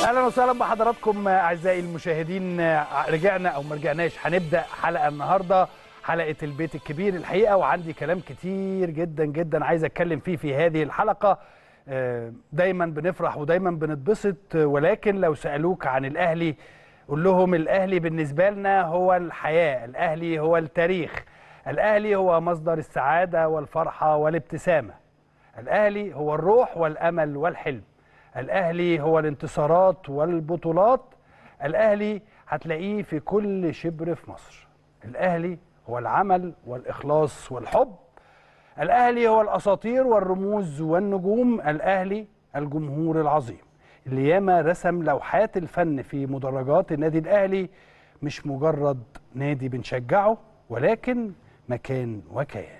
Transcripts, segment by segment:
اهلا وسهلا بحضراتكم اعزائي المشاهدين رجعنا او ما رجعناش هنبدا حلقه النهارده حلقه البيت الكبير الحقيقه وعندي كلام كتير جدا جدا عايز اتكلم فيه في هذه الحلقه دايما بنفرح ودايما بنتبسط ولكن لو سالوك عن الاهلي قول لهم الاهلي بالنسبه لنا هو الحياه الاهلي هو التاريخ الاهلي هو مصدر السعاده والفرحه والابتسامه الاهلي هو الروح والامل والحلم الاهلي هو الانتصارات والبطولات الاهلي هتلاقيه في كل شبر في مصر الاهلي هو العمل والاخلاص والحب الاهلي هو الاساطير والرموز والنجوم الاهلي الجمهور العظيم اللي ياما رسم لوحات الفن في مدرجات النادي الاهلي مش مجرد نادي بنشجعه ولكن مكان وكيان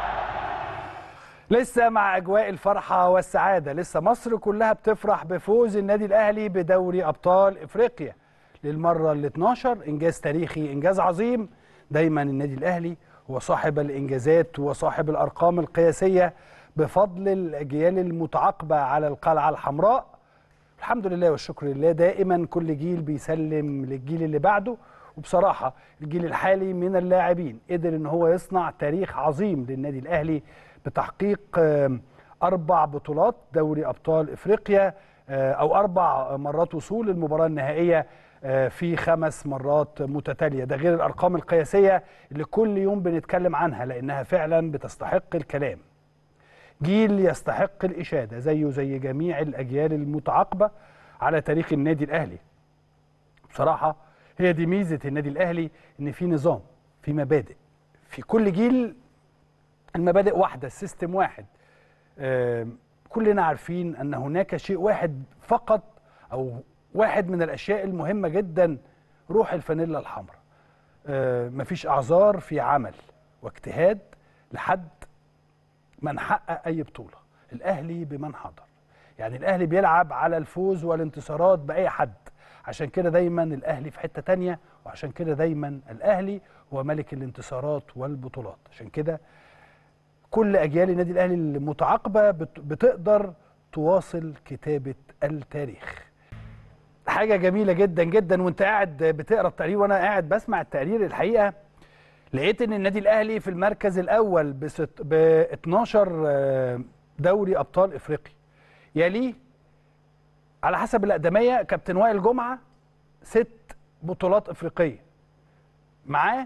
لسه مع اجواء الفرحه والسعاده لسه مصر كلها بتفرح بفوز النادي الاهلي بدوري ابطال افريقيا للمره ال 12 انجاز تاريخي انجاز عظيم دايما النادي الاهلي هو صاحب الانجازات وصاحب الارقام القياسيه بفضل الاجيال المتعاقبه على القلعه الحمراء الحمد لله والشكر لله دائما كل جيل بيسلم للجيل اللي بعده وبصراحه الجيل الحالي من اللاعبين قدر ان هو يصنع تاريخ عظيم للنادي الاهلي بتحقيق اربع بطولات دوري ابطال افريقيا او اربع مرات وصول للمباراه النهائيه في خمس مرات متتاليه ده غير الارقام القياسيه اللي كل يوم بنتكلم عنها لانها فعلا بتستحق الكلام جيل يستحق الاشاده زيه زي جميع الاجيال المتعاقبه على تاريخ النادي الاهلي بصراحه هي دي ميزه النادي الاهلي ان في نظام في مبادئ في كل جيل المبادئ واحده السيستم واحد آه كلنا عارفين ان هناك شيء واحد فقط او واحد من الاشياء المهمه جدا روح الفانيلا الحمراء آه مفيش اعذار في عمل واجتهاد لحد ما نحقق اي بطوله الاهلي بمن حضر يعني الاهلي بيلعب على الفوز والانتصارات باي حد عشان كده دايما الاهلي في حته تانية وعشان كده دايما الاهلي هو ملك الانتصارات والبطولات عشان كده كل اجيال النادي الاهلي المتعاقبه بتقدر تواصل كتابه التاريخ حاجه جميله جدا جدا وانت قاعد بتقرا التقرير وانا قاعد بسمع التقرير الحقيقه لقيت ان النادي الاهلي في المركز الاول ب 12 دوري ابطال افريقيا يليه على حسب الاقدميه كابتن وائل جمعه ست بطولات افريقيه معاه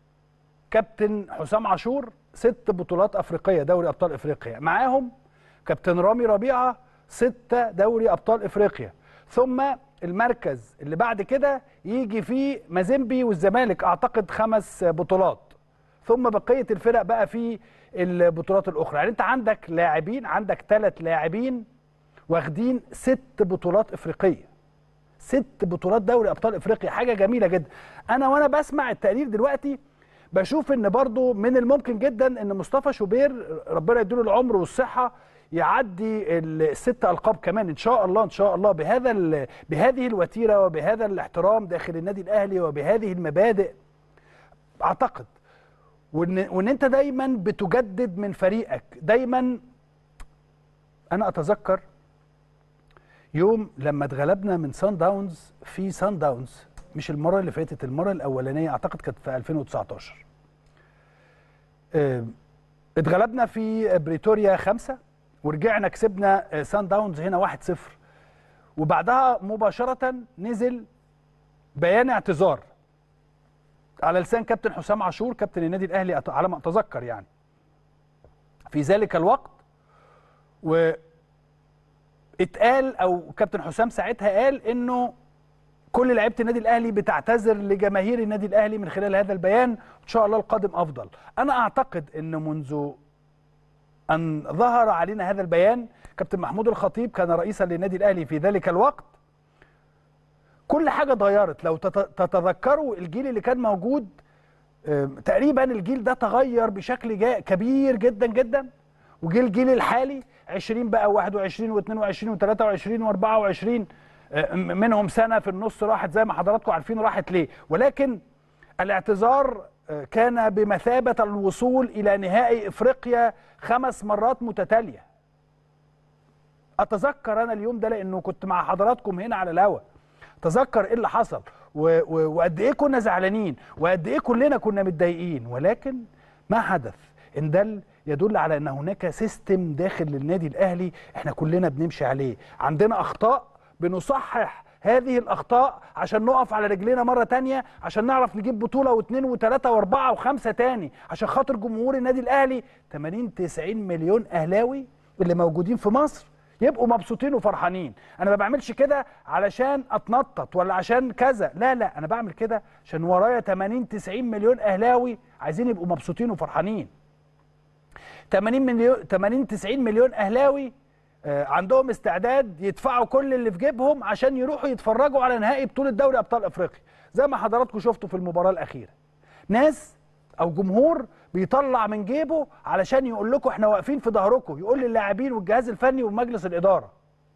كابتن حسام عاشور ست بطولات افريقيه دوري ابطال افريقيا معاهم كابتن رامي ربيعه ستة دوري ابطال افريقيا ثم المركز اللي بعد كده يجي فيه مازيمبي والزمالك اعتقد خمس بطولات ثم بقيه الفرق بقى في البطولات الاخرى يعني انت عندك لاعبين عندك ثلاث لاعبين واخدين ست بطولات افريقيه ست بطولات دوري ابطال افريقيا حاجه جميله جدا انا وانا بسمع التقرير دلوقتي بشوف ان برضو من الممكن جدا ان مصطفى شوبير ربنا يديله العمر والصحه يعدي الست القاب كمان ان شاء الله ان شاء الله بهذا بهذه الوتيره وبهذا الاحترام داخل النادي الاهلي وبهذه المبادئ اعتقد وان وان انت دايما بتجدد من فريقك دايما انا اتذكر يوم لما اتغلبنا من سان داونز في سان داونز مش المره اللي فاتت المره الاولانيه اعتقد كانت في 2019 اه اتغلبنا في بريتوريا خمسة ورجعنا كسبنا سان داونز هنا 1-0 وبعدها مباشره نزل بيان اعتذار على لسان كابتن حسام عاشور كابتن النادي الاهلي على ما اتذكر يعني في ذلك الوقت و اتقال او كابتن حسام ساعتها قال انه كل لعيبه النادي الاهلي بتعتذر لجماهير النادي الاهلي من خلال هذا البيان ان شاء الله القادم افضل انا اعتقد ان منذ ان ظهر علينا هذا البيان كابتن محمود الخطيب كان رئيسا للنادي الاهلي في ذلك الوقت كل حاجه اتغيرت لو تتذكروا الجيل اللي كان موجود تقريبا الجيل ده تغير بشكل كبير جدا جدا وجه الجيل الحالي 20 بقى 21 و22 و23 و24 منهم سنه في النص راحت زي ما حضراتكم عارفين راحت ليه ولكن الاعتذار كان بمثابه الوصول الى نهائي افريقيا خمس مرات متتاليه اتذكر انا اليوم ده لانه كنت مع حضراتكم هنا على الهوا اتذكر ايه اللي حصل و- و- وقد ايه كنا زعلانين وقد ايه كلنا كنا متضايقين ولكن ما حدث ان دل يدل على ان هناك سيستم داخل للنادي الاهلي احنا كلنا بنمشي عليه عندنا اخطاء بنصحح هذه الاخطاء عشان نقف على رجلينا مره تانية عشان نعرف نجيب بطوله واثنين وثلاثه واربعه وخمسه تاني عشان خاطر جمهور النادي الاهلي 80 90 مليون اهلاوي اللي موجودين في مصر يبقوا مبسوطين وفرحانين انا ما بعملش كده علشان اتنطط ولا عشان كذا لا لا انا بعمل كده عشان ورايا 80 90 مليون اهلاوي عايزين يبقوا مبسوطين وفرحانين 80 مليون 80 90 مليون اهلاوي آه، عندهم استعداد يدفعوا كل اللي في جيبهم عشان يروحوا يتفرجوا على نهائي بطولة دوري ابطال افريقيا زي ما حضراتكم شفتوا في المباراة الاخيرة ناس او جمهور بيطلع من جيبه علشان يقول لكم احنا واقفين في ظهركم يقول للاعبين والجهاز الفني ومجلس الاداره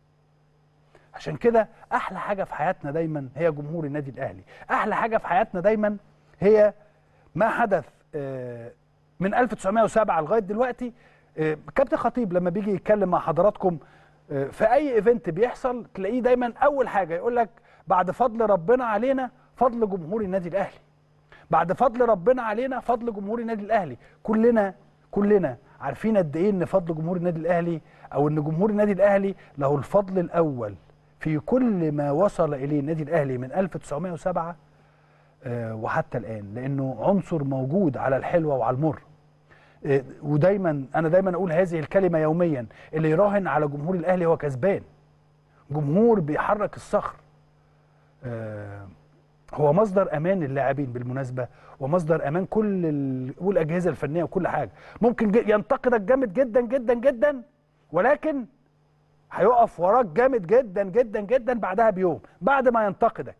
عشان كده احلى حاجه في حياتنا دايما هي جمهور النادي الاهلي احلى حاجه في حياتنا دايما هي ما حدث آه، من 1907 لغايه دلوقتي آه، كابتن خطيب لما بيجي يتكلم مع حضراتكم آه، في اي ايفنت بيحصل تلاقيه دايما اول حاجه يقول لك بعد فضل ربنا علينا فضل جمهور النادي الاهلي بعد فضل ربنا علينا فضل جمهور النادي الاهلي كلنا كلنا عارفين قد ايه ان فضل جمهور النادي الاهلي او ان جمهور النادي الاهلي له الفضل الاول في كل ما وصل اليه النادي الاهلي من 1907 آه، وحتى الان لانه عنصر موجود على الحلوه وعلى المر آه، ودايما انا دايما اقول هذه الكلمه يوميا اللي يراهن على جمهور الاهلي هو كسبان جمهور بيحرك الصخر آه، هو مصدر امان للاعبين بالمناسبه ومصدر امان كل ال... والاجهزه الفنيه وكل حاجه ممكن ج- ينتقدك جامد جدا جدا جدا ولكن هيقف وراك جامد جدا جدا جدا بعدها بيوم بعد ما ينتقدك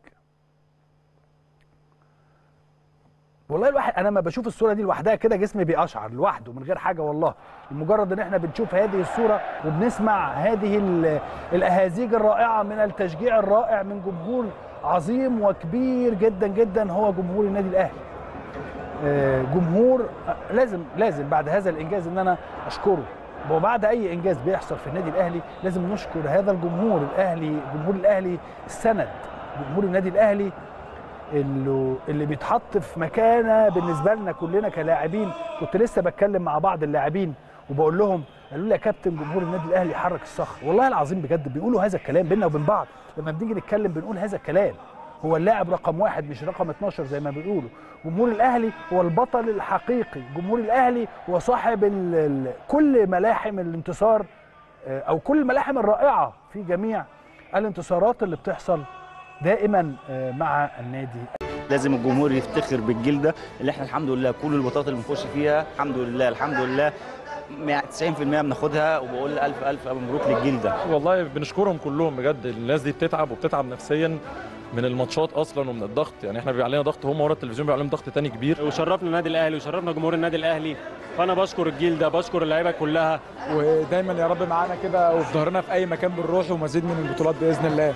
والله الواحد انا لما بشوف الصوره دي لوحدها كده جسمي بيقشعر لوحده من غير حاجه والله مجرد ان احنا بنشوف هذه الصوره وبنسمع هذه ال- الاهازيج الرائعه من التشجيع الرائع من جمهور عظيم وكبير جدا جدا هو جمهور النادي الاهلي آه، جمهور آه، لازم لازم بعد هذا الانجاز ان انا اشكره وبعد اي انجاز بيحصل في النادي الاهلي لازم نشكر هذا الجمهور الاهلي جمهور الاهلي السند جمهور النادي الاهلي اللي اللي بيتحط في مكانه بالنسبه لنا كلنا كلاعبين كنت لسه بتكلم مع بعض اللاعبين وبقول لهم قالوا لي يا كابتن جمهور النادي الاهلي يحرك الصخر والله العظيم بجد بيقولوا هذا الكلام بينا وبين بعض لما بنيجي نتكلم بنقول هذا الكلام هو اللاعب رقم واحد مش رقم 12 زي ما بيقولوا جمهور الاهلي هو البطل الحقيقي جمهور الاهلي هو صاحب ال ال كل ملاحم الانتصار آه، او كل الملاحم الرائعه في جميع الانتصارات اللي بتحصل دائما آه، مع النادي لازم الجمهور يفتخر بالجيل ده اللي احنا الحمد لله كل البطولات اللي بنخش فيها الحمد لله الحمد لله 90% بناخدها وبقول الف الف مبروك للجيل ده والله بنشكرهم كلهم بجد الناس دي بتتعب وبتتعب نفسيا من الماتشات اصلا ومن الضغط يعني احنا بيبقى علينا ضغط هم ورا التلفزيون بيبقى عليهم ضغط تاني كبير وشرفنا النادي الاهلي وشرفنا جمهور النادي الاهلي فانا بشكر الجيل ده بشكر اللعيبه كلها ودايما يا رب معانا كده وفي ظهرنا في اي مكان بنروح ومزيد من البطولات باذن الله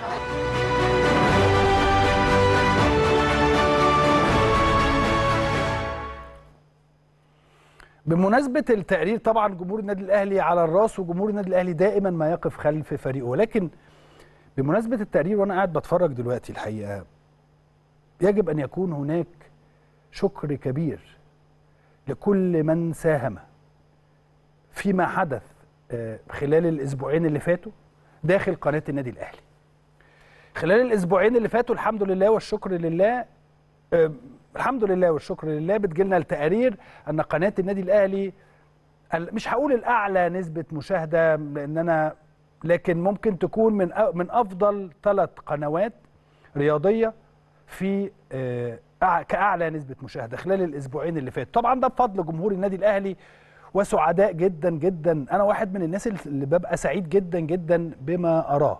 بمناسبة التقرير طبعا جمهور النادي الأهلي على الراس وجمهور النادي الأهلي دائما ما يقف خلف فريقه ولكن بمناسبة التقرير وأنا قاعد بتفرج دلوقتي الحقيقة يجب أن يكون هناك شكر كبير لكل من ساهم فيما حدث آه، خلال الأسبوعين اللي فاتوا داخل قناة النادي الأهلي خلال الأسبوعين اللي فاتوا الحمد لله والشكر لله آه، الحمد لله والشكر لله بتجيلنا التقارير ان قناه النادي الاهلي ال- مش هقول الاعلى نسبه مشاهده لان انا لكن ممكن تكون من أ- من افضل ثلاث قنوات رياضيه في آه، أع- كاعلى نسبه مشاهده خلال الاسبوعين اللي فاتوا طبعا ده بفضل جمهور النادي الاهلي وسعداء جدا جدا انا واحد من الناس اللي ببقى سعيد جدا جدا بما اراه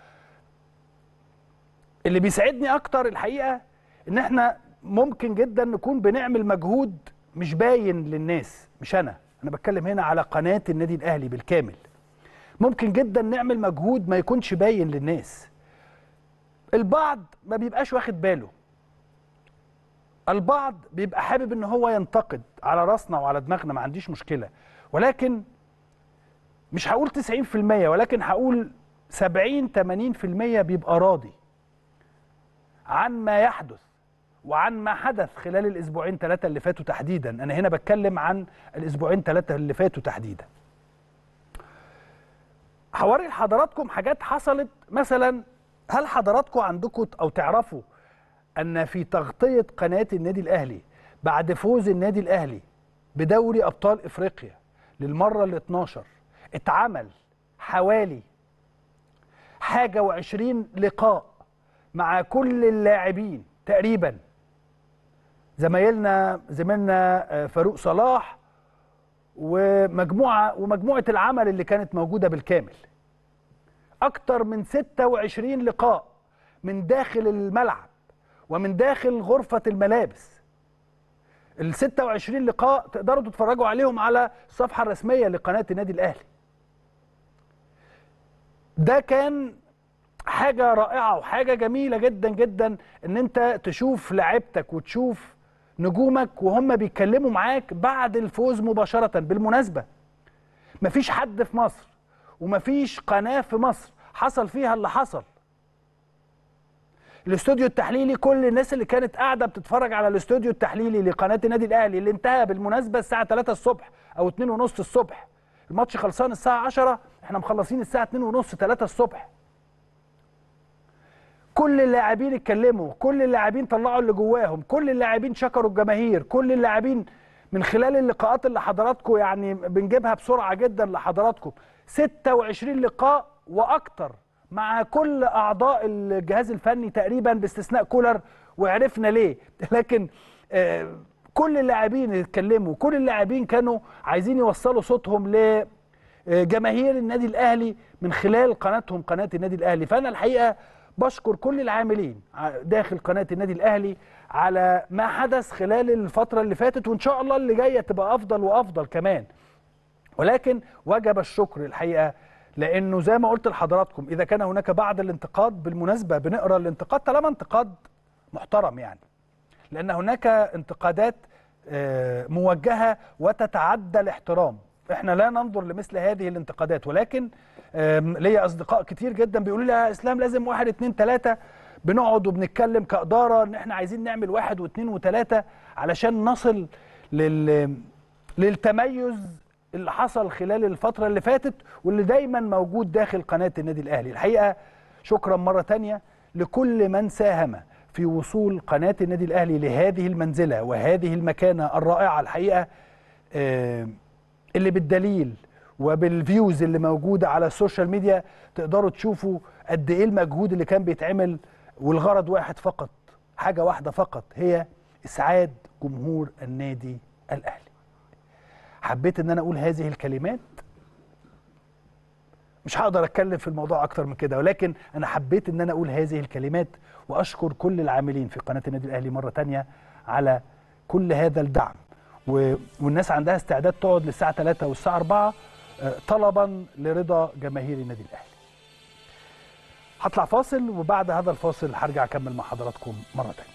اللي بيسعدني اكتر الحقيقه ان احنا ممكن جدا نكون بنعمل مجهود مش باين للناس مش انا انا بتكلم هنا على قناه النادي الاهلي بالكامل ممكن جدا نعمل مجهود ما يكونش باين للناس البعض ما بيبقاش واخد باله البعض بيبقى حابب ان هو ينتقد على راسنا وعلى دماغنا ما عنديش مشكله ولكن مش هقول 90% ولكن هقول 70 80% بيبقى راضي عن ما يحدث وعن ما حدث خلال الاسبوعين ثلاثه اللي فاتوا تحديدا انا هنا بتكلم عن الاسبوعين ثلاثه اللي فاتوا تحديدا هوري لحضراتكم حاجات حصلت مثلا هل حضراتكم عندكم او تعرفوا ان في تغطيه قناه النادي الاهلي بعد فوز النادي الاهلي بدوري ابطال افريقيا للمره ال 12 اتعمل حوالي حاجه وعشرين لقاء مع كل اللاعبين تقريبا زمايلنا زميلنا آه، فاروق صلاح ومجموعه ومجموعه العمل اللي كانت موجوده بالكامل اكتر من 26 لقاء من داخل الملعب ومن داخل غرفه الملابس ال 26 لقاء تقدروا تتفرجوا عليهم على الصفحه الرسميه لقناه النادي الاهلي ده كان حاجه رائعه وحاجه جميله جدا جدا ان انت تشوف لعيبتك وتشوف نجومك وهم بيتكلموا معاك بعد الفوز مباشره بالمناسبه مفيش حد في مصر ومفيش قناه في مصر حصل فيها اللي حصل الاستوديو التحليلي كل الناس اللي كانت قاعده بتتفرج على الاستوديو التحليلي لقناه النادي الاهلي اللي انتهى بالمناسبه الساعه 3 الصبح او 2 ونص الصبح الماتش خلصان الساعه 10 احنا مخلصين الساعه 2 ونص 3 الصبح كل اللاعبين اتكلموا كل اللاعبين طلعوا اللي جواهم كل اللاعبين شكروا الجماهير كل اللاعبين من خلال اللقاءات اللي حضراتكم يعني بنجيبها بسرعه جدا لحضراتكم 26 لقاء واكتر مع كل اعضاء الجهاز الفني تقريبا باستثناء كولر وعرفنا ليه لكن آه، كل اللاعبين اتكلموا كل اللاعبين كانوا عايزين يوصلوا صوتهم ل جماهير النادي الاهلي من خلال قناتهم قناه النادي الاهلي فانا الحقيقه بشكر كل العاملين ع- داخل قناه النادي الاهلي على ما حدث خلال الفتره اللي فاتت وان شاء الله اللي جايه تبقى افضل وافضل كمان ولكن وجب الشكر الحقيقه لانه زي ما قلت لحضراتكم اذا كان هناك بعض الانتقاد بالمناسبه بنقرا الانتقاد طالما انتقاد محترم يعني لان هناك انتقادات آه، موجهه وتتعدى الاحترام احنا لا ننظر لمثل هذه الانتقادات ولكن آم، ليا اصدقاء كتير جدا بيقولوا لي يا اسلام لازم واحد اتنين تلاته بنقعد وبنتكلم كاداره ان احنا عايزين نعمل واحد واثنين وثلاثه علشان نصل لل للتميز اللي حصل خلال الفتره اللي فاتت واللي دايما موجود داخل قناه النادي الاهلي الحقيقه شكرا مره تانية لكل من ساهم في وصول قناه النادي الاهلي لهذه المنزله وهذه المكانه الرائعه الحقيقه آه، اللي بالدليل وبالفيوز اللي موجوده على السوشيال ميديا تقدروا تشوفوا قد ايه المجهود اللي كان بيتعمل والغرض واحد فقط حاجه واحده فقط هي اسعاد جمهور النادي الاهلي حبيت ان انا اقول هذه الكلمات مش هقدر اتكلم في الموضوع اكتر من كده ولكن انا حبيت ان انا اقول هذه الكلمات واشكر كل العاملين في قناه النادي الاهلي مره تانية على كل هذا الدعم و... والناس عندها استعداد تقعد للساعه 3 والساعه 4 آه، طلبا لرضا جماهير النادي الاهلي هطلع فاصل وبعد هذا الفاصل هرجع اكمل مع حضراتكم مره تانية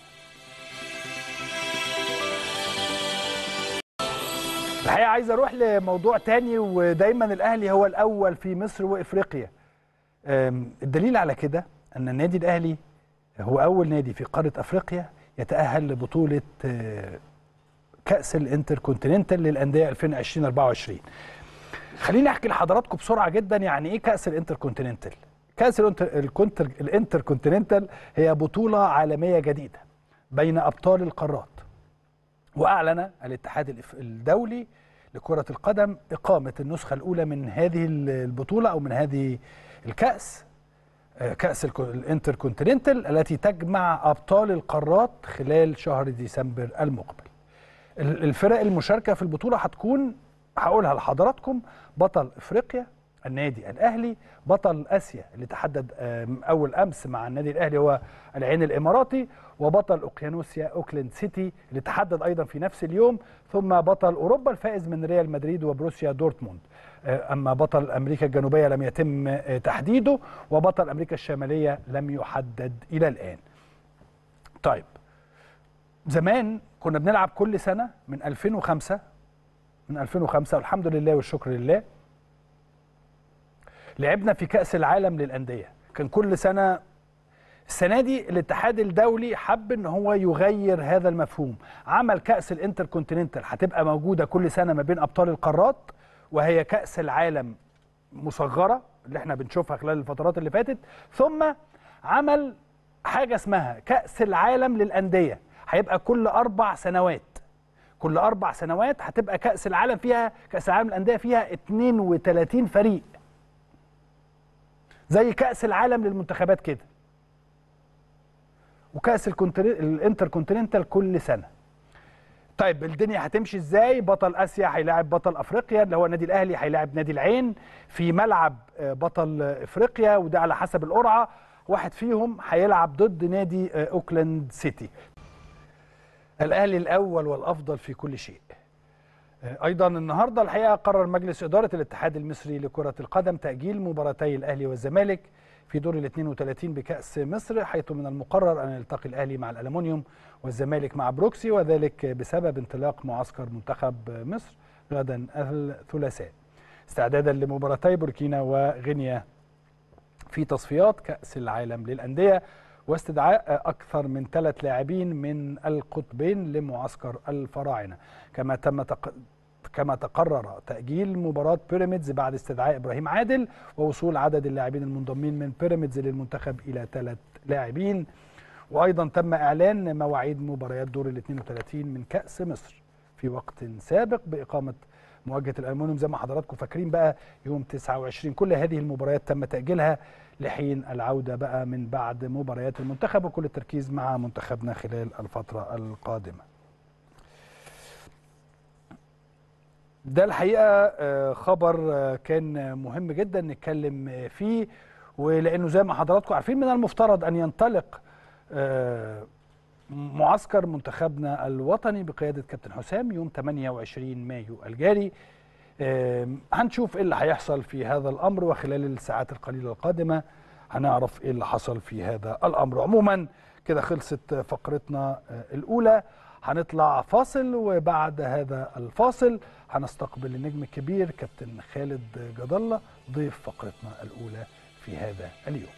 الحقيقه عايز اروح لموضوع تاني ودايما الاهلي هو الاول في مصر وافريقيا أم، الدليل على كده ان النادي الاهلي هو اول نادي في قاره افريقيا يتاهل لبطوله آه، كاس الانتركونتيننتال للانديه 2020 24 خليني احكي لحضراتكم بسرعه جدا يعني ايه كاس الانتركونتيننتال كاس الانتر الكونتر الانتركونتيننتال هي بطوله عالميه جديده بين ابطال القارات واعلن الاتحاد الإف- الدولي لكره القدم اقامه النسخه الاولى من هذه البطوله او من هذه الكاس آه، كاس الكو- الانتركونتيننتال التي تجمع ابطال القارات خلال شهر ديسمبر المقبل ال- الفرق المشاركه في البطوله هتكون هقولها لحضراتكم بطل افريقيا النادي الاهلي بطل اسيا اللي تحدد آم، اول امس مع النادي الاهلي هو العين الاماراتي وبطل اوقيانوسيا اوكلاند سيتي اللي تحدد ايضا في نفس اليوم ثم بطل اوروبا الفائز من ريال مدريد وبروسيا دورتموند آه، اما بطل امريكا الجنوبيه لم يتم آه، تحديده وبطل امريكا الشماليه لم يحدد الى الان طيب زمان كنا بنلعب كل سنه من 2005 من 2005 والحمد لله والشكر لله لعبنا في كاس العالم للانديه كان كل سنه السنه دي الاتحاد الدولي حب ان هو يغير هذا المفهوم عمل كاس الانتركونتيننتال هتبقى موجوده كل سنه ما بين ابطال القارات وهي كاس العالم مصغره اللي احنا بنشوفها خلال الفترات اللي فاتت ثم عمل حاجه اسمها كاس العالم للانديه هيبقى كل اربع سنوات كل اربع سنوات هتبقى كاس العالم فيها كاس العالم للانديه فيها 32 فريق زي كاس العالم للمنتخبات كده وكاس الكونتري- الانتركونتيننتال كل سنه طيب الدنيا هتمشي ازاي بطل اسيا هيلاعب بطل افريقيا اللي هو النادي الاهلي هيلاعب نادي العين في ملعب آه، بطل آه، افريقيا وده على حسب القرعه واحد فيهم هيلعب ضد نادي آه، اوكلاند سيتي الاهلي الاول والافضل في كل شيء آه، ايضا النهارده الحقيقه قرر مجلس اداره الاتحاد المصري لكره القدم تاجيل مباراتي الاهلي والزمالك في دور ال 32 بكاس مصر حيث من المقرر ان يلتقي الاهلي مع الالومنيوم والزمالك مع بروكسي وذلك بسبب انطلاق معسكر منتخب مصر غدا الثلاثاء استعدادا لمباراتي بوركينا وغينيا في تصفيات كأس العالم للأندية واستدعاء أكثر من ثلاث لاعبين من القطبين لمعسكر الفراعنة كما تم تق... كما تقرر تأجيل مباراة بيراميدز بعد استدعاء إبراهيم عادل ووصول عدد اللاعبين المنضمين من بيراميدز للمنتخب إلى ثلاث لاعبين وأيضا تم إعلان مواعيد مباريات دور ال 32 من كأس مصر في وقت سابق بإقامة مواجهة الألمونيوم زي ما حضراتكم فاكرين بقى يوم 29 كل هذه المباريات تم تأجيلها لحين العودة بقى من بعد مباريات المنتخب وكل التركيز مع منتخبنا خلال الفترة القادمة ده الحقيقة آه، خبر آه، كان مهم جدا نتكلم آه، فيه ولأنه زي ما حضراتكم عارفين من المفترض أن ينطلق آه، معسكر منتخبنا الوطني بقيادة كابتن حسام يوم 28 مايو الجاري آم، هنشوف ايه اللي هيحصل في هذا الامر وخلال الساعات القليله القادمه هنعرف ايه اللي حصل في هذا الامر عموما كده خلصت فقرتنا آه، الاولى هنطلع فاصل وبعد هذا الفاصل هنستقبل النجم الكبير كابتن خالد جد الله ضيف فقرتنا الاولى في هذا اليوم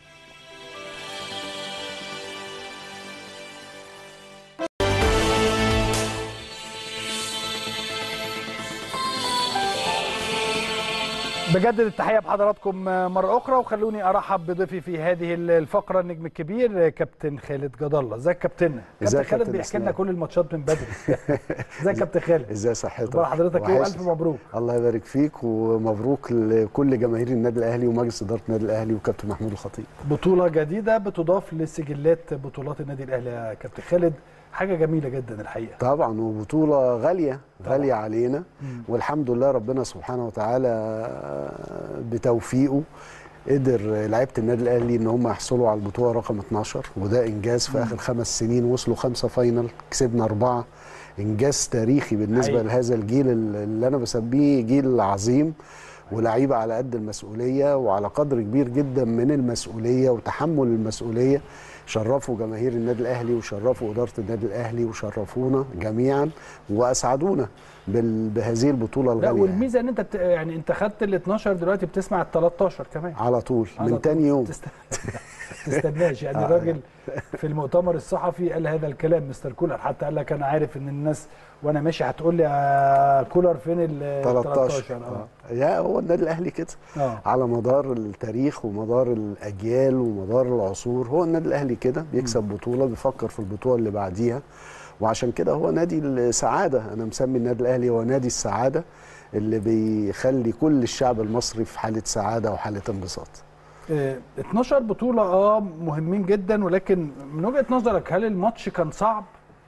بجدد التحيه بحضراتكم مره اخرى وخلوني ارحب بضيفي في هذه الفقره النجم الكبير كابتن خالد جد الله ازيك يا كابتن كابتن ازيك يا خالد كابتن بيحكي لنا إسلام؟ كل الماتشات من بدري ازيك يا كابتن خالد ازاي صحتك اخبار حضرتك ايه والف وحشني. مبروك الله يبارك فيك ومبروك لكل جماهير النادي الاهلي ومجلس اداره النادي الاهلي وكابتن محمود الخطيب بطوله جديده بتضاف لسجلات بطولات النادي الاهلي يا كابتن خالد حاجه جميله جدا الحقيقه طبعا وبطوله غاليه غاليه علينا والحمد لله ربنا سبحانه وتعالى بتوفيقه قدر لعيبه النادي الاهلي ان هم يحصلوا على البطوله رقم 12 وده انجاز في اخر خمس سنين وصلوا خمسه فاينل كسبنا اربعه انجاز تاريخي بالنسبه حقيقي. لهذا الجيل اللي انا بسميه جيل عظيم ولعيبه على قد المسؤوليه وعلى قدر كبير جدا من المسؤوليه وتحمل المسؤوليه شرفوا جماهير النادي الاهلي وشرفوا اداره النادي الاهلي وشرفونا جميعا واسعدونا بال- بهذه البطوله لا الغاليه والميزه ان انت بت... يعني انت خدت ال 12 دلوقتي بتسمع ال 13 كمان على طول على من طول. تاني يوم تست... تستناش يعني آه. الراجل في المؤتمر الصحفي قال هذا الكلام مستر كولر حتى قال لك انا عارف ان الناس وانا ماشي هتقول لي يا كولر فين ال 13 13 اه آه. يا هو النادي الاهلي كده اه على مدار التاريخ ومدار الاجيال ومدار العصور هو النادي الاهلي كده بيكسب بطوله بيفكر في البطوله اللي بعديها وعشان كده هو نادي السعاده انا مسمي النادي الاهلي هو نادي السعاده اللي بيخلي كل الشعب المصري في حاله سعاده وحاله انبساط آه، 12 بطولة اه مهمين جدا ولكن من وجهة نظرك هل الماتش كان صعب؟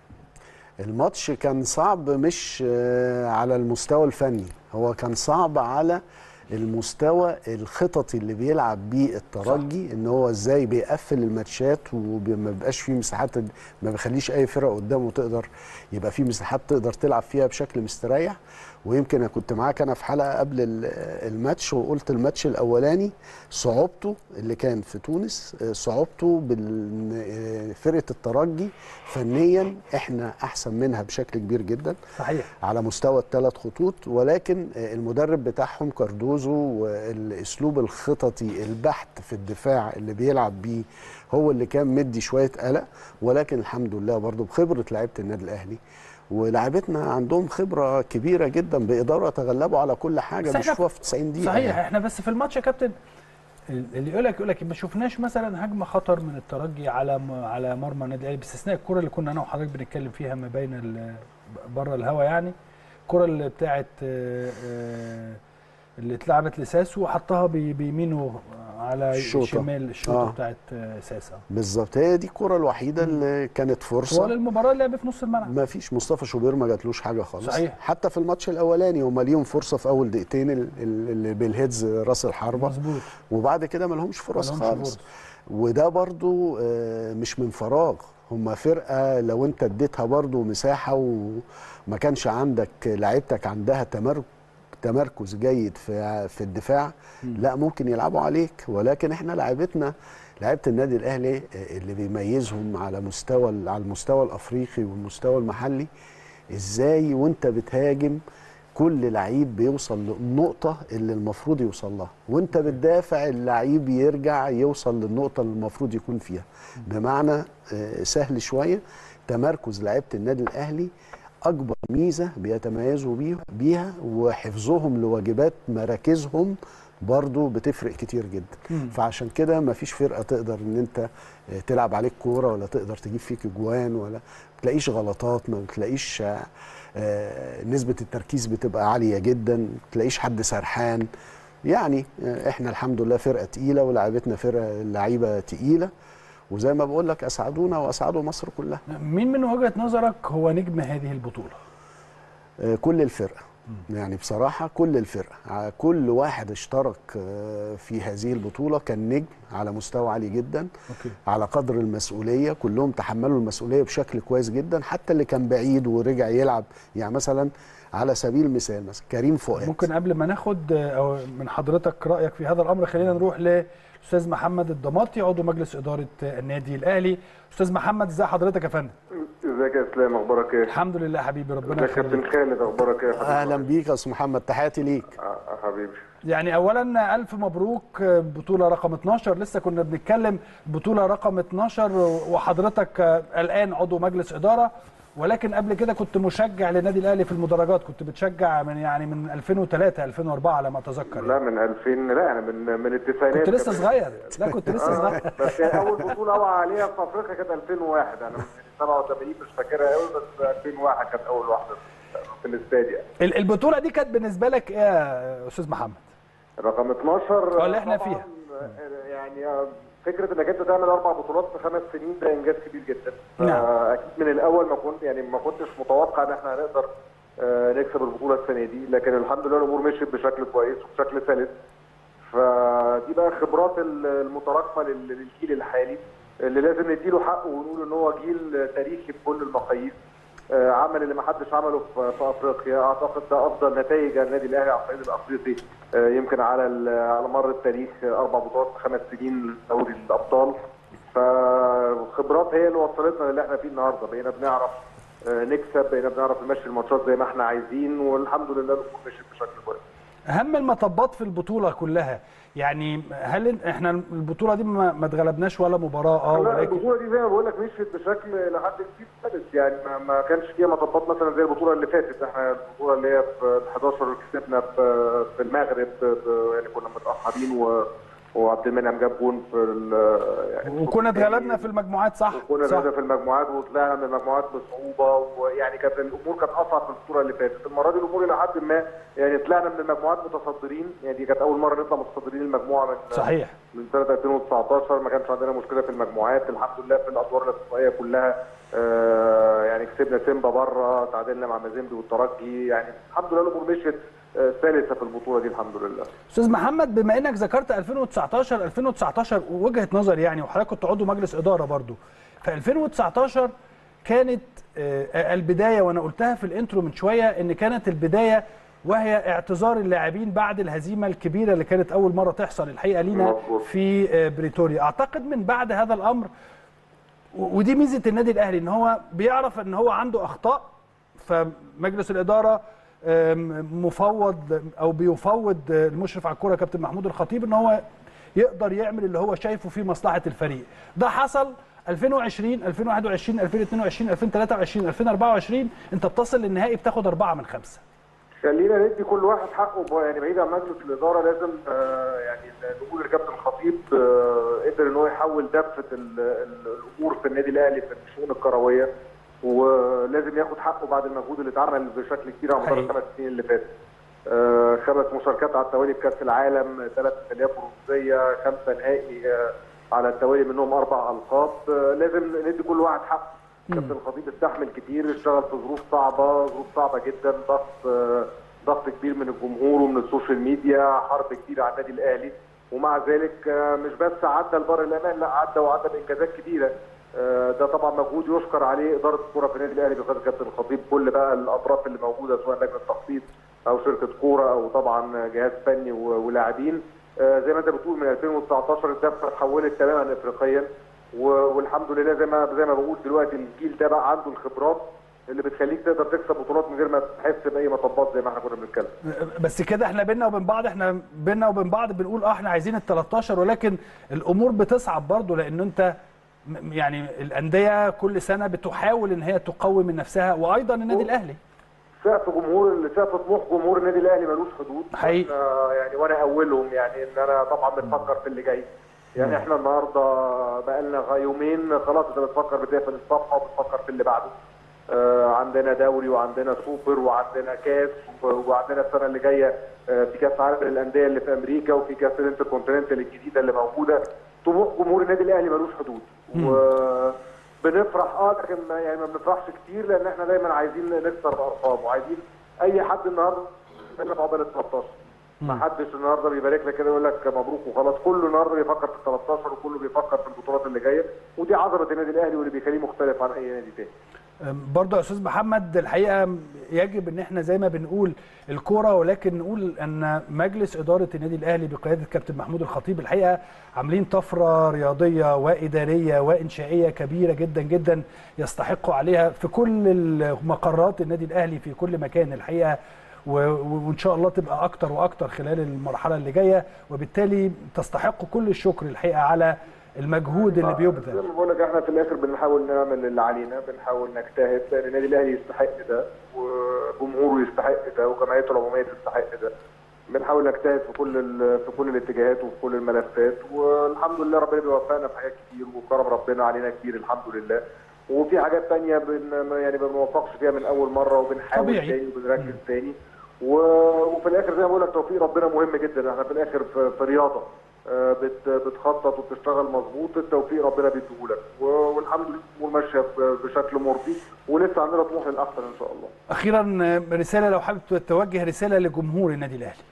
الماتش كان صعب مش آه، على المستوى الفني هو كان صعب على المستوى الخططي اللي بيلعب بيه الترجي ان هو ازاي بيقفل الماتشات وما بيبقاش فيه مساحات ما بيخليش اي فرقه قدامه تقدر يبقى فيه مساحات تقدر تلعب فيها بشكل مستريح ويمكن أنا كنت معاك انا في حلقه قبل ال- الماتش وقلت الماتش الاولاني صعوبته اللي كان في تونس آه، صعوبته بفرقه الترجي فنيا احنا احسن منها بشكل كبير جدا صحيح على مستوى الثلاث خطوط ولكن آه، المدرب بتاعهم كاردوزو والاسلوب الخططي البحت في الدفاع اللي بيلعب بيه هو اللي كان مدي شويه قلق ولكن الحمد لله برضو بخبره لعيبه النادي الاهلي ولاعيبتنا عندهم خبره كبيره جدا بيقدروا يتغلبوا على كل حاجه بس إحنا- بيشوفوها في 90 دقيقه صحيح يعني. احنا بس في الماتش يا كابتن اللي يقول لك يقول لك ما شفناش مثلا هجمه خطر من الترجي على م- على مرمى النادي الاهلي باستثناء الكره اللي كنا انا وحضرتك بنتكلم فيها ما بين ال- بره الهوا يعني الكره اللي بتاعت آه، آه، اللي اتلعبت لساسو وحطها بي- بيمينه على الشوطة. شمال الشوطه آه. بتاعت آه، ساسا بالظبط هي دي الكره الوحيده اللي كانت فرصه طوال المباراه لعب في نص الملعب ما فيش مصطفى شوبير ما جاتلوش حاجه خالص صحيح. حتى في الماتش الاولاني هم ليهم فرصه في اول دقيقتين ال- ال- اللي بالهيدز راس الحربه مظبوط وبعد كده ما لهمش فرص ملهمش خالص فرص. وده برضو آه، مش من فراغ هم فرقه لو انت اديتها برضو مساحه وما كانش عندك لعيبتك عندها تمركز تمركز جيد في في الدفاع لا ممكن يلعبوا عليك ولكن احنا لعيبتنا لعيبه النادي الاهلي آه، اللي بيميزهم على مستوى على المستوى الافريقي والمستوى المحلي ازاي وانت بتهاجم كل لعيب بيوصل للنقطة اللي المفروض يوصل لها وانت بتدافع اللعيب يرجع يوصل للنقطة اللي المفروض يكون فيها بمعنى آه، سهل شوية تمركز لعيبة النادي الأهلي أكبر ميزة بيتميزوا بيه- بيها وحفظهم لواجبات مراكزهم برضو بتفرق كتير جدا فعشان كده مفيش فرقة تقدر ان انت آه، تلعب عليك كورة ولا تقدر تجيب فيك اجوان ولا بتلاقيش غلطات ما بتلاقيش آه، آه، نسبة التركيز بتبقى عالية جدا ما بتلاقيش حد سرحان يعني آه، احنا الحمد لله فرقة تقيلة ولاعيبتنا فرقة لعيبة تقيلة وزي ما بقول لك اسعدونا واسعدوا مصر كلها مين من وجهه نظرك هو نجم هذه البطوله آه، كل الفرقة يعني بصراحة كل الفرقة ع- كل واحد اشترك آه، في هذه البطولة كان نجم على مستوى عالي جدا اوكي على قدر المسؤولية كلهم تحملوا المسؤولية بشكل كويس جدا حتى اللي كان بعيد ورجع يلعب يعني مثلا على سبيل المثال مثلا كريم فؤاد ممكن قبل ما ناخد آه، او من حضرتك رايك في هذا الامر خلينا نروح للاستاذ محمد الضماطي عضو مجلس اداره آه، النادي الاهلي استاذ محمد ازي حضرتك يا فندم ازيك يا اسلام اخبارك ايه؟ الحمد لله حبيبي ربنا ازيك يا كابتن يخليك خالد اخبارك ايه يا حبيبي؟ اهلا بيك يا استاذ محمد تحياتي ليك آه، حبيبي يعني اولا الف مبروك آه، بطوله رقم 12 لسه كنا بنتكلم بطوله رقم 12 وحضرتك آه، الان عضو مجلس اداره ولكن قبل كده كنت مشجع للنادي الاهلي في المدرجات كنت بتشجع من يعني من 2003 2004 على ما اتذكر لا من 2000 لا انا من من التسعينات كنت لسه كمان. صغير لا كنت لسه صغير آه، بس يعني اول بطوله اوعى عليها في افريقيا كانت 2001 انا من 87 مش فاكرها قوي بس 2001 كانت اول واحده في الاستاد يعني ال- البطوله دي كانت بالنسبه لك ايه يا استاذ محمد رقم 12 اه، اللي احنا طبعاً، فيها. آه، يعني آه، فكره انك انت تعمل اربع بطولات في خمس سنين ده انجاز كبير جدا نعم. اكيد من الاول ما كنت يعني ما كنتش متوقع ان احنا هنقدر آه، نكسب البطوله السنه دي لكن الحمد لله الامور مشيت بشكل كويس وبشكل سلس فدي بقى خبرات ال- المتراكمه لل- للجيل الحالي اللي لازم نديله حقه ونقول ان هو جيل تاريخي بكل المقاييس آه، عمل اللي ما حدش عمله في في افريقيا اعتقد ده افضل نتائج النادي الاهلي على الصعيد الافريقي آه، يمكن على ال- على مر التاريخ آه، اربع بطولات في خمس سنين دوري الابطال فالخبرات هي اللي وصلتنا للي احنا فيه النهارده بقينا بنعرف آه، نكسب بقينا بنعرف نمشي الماتشات زي ما احنا عايزين والحمد لله الامور مشيت بشكل كويس اهم المطبات في البطوله كلها يعني هل إن- احنا البطوله دي ما ما اتغلبناش ولا مباراه اه لا ولكن البطوله دي زي ما بقول لك مشيت بشكل لحد كبير سلس يعني ما, ما كانش فيها مطبات مثلا زي البطوله اللي فاتت احنا البطوله اللي هي في 11 كسبنا في في المغرب ب- يعني كنا متاخرين و وعبد المنعم جاب جون في ال- يعني وكنا اتغلبنا في المجموعات صح وكنا صح نازل في المجموعات وطلعنا من المجموعات بصعوبه ويعني كانت الامور كانت اصعب من البطوله اللي فاتت المره دي الامور الى حد ما يعني طلعنا من المجموعات متصدرين يعني دي كانت اول مره نطلع متصدرين المجموعه من صحيح من سنه 2019 ما كانش عندنا مشكله في المجموعات الحمد لله في الادوار الاقصائيه كلها آه يعني كسبنا سيمبا بره تعادلنا مع مازيمبي والترجي يعني الحمد لله الامور مشيت آه، سلسه في البطوله دي الحمد لله استاذ محمد بما انك ذكرت 2019 2019 وجهه نظري يعني وحضرتك كنت عضو مجلس اداره برضو في 2019 كانت آه، البدايه وانا قلتها في الانترو من شويه ان كانت البدايه وهي اعتذار اللاعبين بعد الهزيمه الكبيره اللي كانت اول مره تحصل الحقيقه لينا مظبوط. في آه، بريتوريا اعتقد من بعد هذا الامر و- ودي ميزه النادي الاهلي ان هو بيعرف ان هو عنده اخطاء فمجلس الاداره آم، مفوض او بيفوض المشرف على الكوره كابتن محمود الخطيب ان هو يقدر يعمل اللي هو شايفه في مصلحه الفريق ده حصل 2020 2021 2022 2023 2024 انت بتصل للنهائي بتصل أربعة من خمسة خلينا ندي كل واحد حقه بقى، يعني بعيد عن مجلس الاداره لازم آه، يعني نقول الكابتن الخطيب آه، قدر ان هو يحول دفه ال- ال- الامور في النادي الاهلي في الشؤون الكرويه ولازم ياخد حقه بعد المجهود اللي اتعمل بشكل كبير على مدار حقيقي. الخمس سنين اللي فاتت. آه، خمس مشاركات على التوالي في كاس العالم، ثلاث ميداليات برونزيه، خمسه نهائي آه، على التوالي منهم اربع القاب، آه، لازم ندي كل واحد حقه. كابتن الخطيب استحمل كتير اشتغل في ظروف صعبه ظروف صعبه جدا ضغط آه، ضغط كبير من الجمهور ومن السوشيال ميديا حرب كبيره على النادي الاهلي ومع ذلك آه، مش بس عدى لبر الامان لا عدى وعدى بانجازات كبيره آه، ده طبعا مجهود يشكر عليه اداره الكوره في النادي الاهلي بقياده كابتن الخطيب كل بقى الاطراف اللي موجوده سواء لجنه تخطيط او شركه كوره او طبعا جهاز فني و- ولاعبين آه، زي ما انت بتقول من 2019 الدفه اتحولت تماما افريقيا و- والحمد لله زي ما زي ما بقول دلوقتي الجيل ده بقى عنده الخبرات اللي بتخليك تقدر تكسب بطولات من غير ما تحس باي مطبات زي ما احنا كنا بنتكلم بس كده احنا بينا وبين بعض احنا بينا وبين بعض بنقول اه احنا عايزين ال 13 ولكن الامور بتصعب برضه لان انت م- يعني الانديه كل سنه بتحاول ان هي تقوي من نفسها وايضا النادي الاهلي سقف جمهور سقف طموح جمهور النادي الاهلي ملوش حدود حقيقي. وإحنا يعني وانا اولهم يعني ان انا طبعا بنفكر في اللي جاي يعني احنا النهارده بقى لنا يومين خلاص انت بتفكر بتقفل الصفحه وبتفكر في اللي بعده آه عندنا دوري وعندنا سوبر وعندنا كاس و- وعندنا السنه اللي جايه آه في كاس عالم للانديه اللي في امريكا وفي كاس الانتركونتيننتال الجديده اللي موجوده طموح جمهور النادي الاهلي ملوش حدود وبنفرح اه لكن ما- يعني ما بنفرحش كتير لان احنا دايما عايزين نكسر الارقام وعايزين اي حد النهارده يبقى في عقبال ال 13 ما حدش النهارده بيبارك لك كده يقول لك مبروك وخلاص كله النهارده بيفكر في ال 13 وكله بيفكر في البطولات اللي جايه ودي عظمه النادي الاهلي واللي بيخليه مختلف عن اي نادي تاني برضه يا استاذ محمد الحقيقه يجب ان احنا زي ما بنقول الكوره ولكن نقول ان مجلس اداره النادي الاهلي بقياده كابتن محمود الخطيب الحقيقه عاملين طفره رياضيه واداريه وانشائيه كبيره جدا جدا يستحقوا عليها في كل مقرات النادي الاهلي في كل مكان الحقيقه و- و- وان شاء الله تبقى اكتر واكتر خلال المرحله اللي جايه وبالتالي تستحق كل الشكر الحقيقه على المجهود اللي زي بيبذل ما بقول لك احنا في الاخر بنحاول نعمل اللي علينا بنحاول نجتهد لان النادي الاهلي يستحق ده وجمهوره يستحق ده وجمعيته العموميه تستحق ده بنحاول نجتهد في كل ال- في كل الاتجاهات وفي كل الملفات والحمد لله ربنا بيوفقنا في حاجات كتير وكرم ربنا علينا كتير الحمد لله وفي حاجات تانية بن يعني ما بنوفقش فيها من اول مره وبنحاول طبيعي. تاني وبنركز تاني و... وفي الاخر زي ما بقول لك توفيق ربنا مهم جدا احنا في الاخر في, في رياضه آه، بت... بتخطط وبتشتغل مظبوط التوفيق ربنا بيديهولك و... والحمد لله الامور ماشيه ب- بشكل مرضي ولسه عندنا طموح للاحسن ان شاء الله اخيرا رساله لو حابب توجه رساله لجمهور النادي الاهلي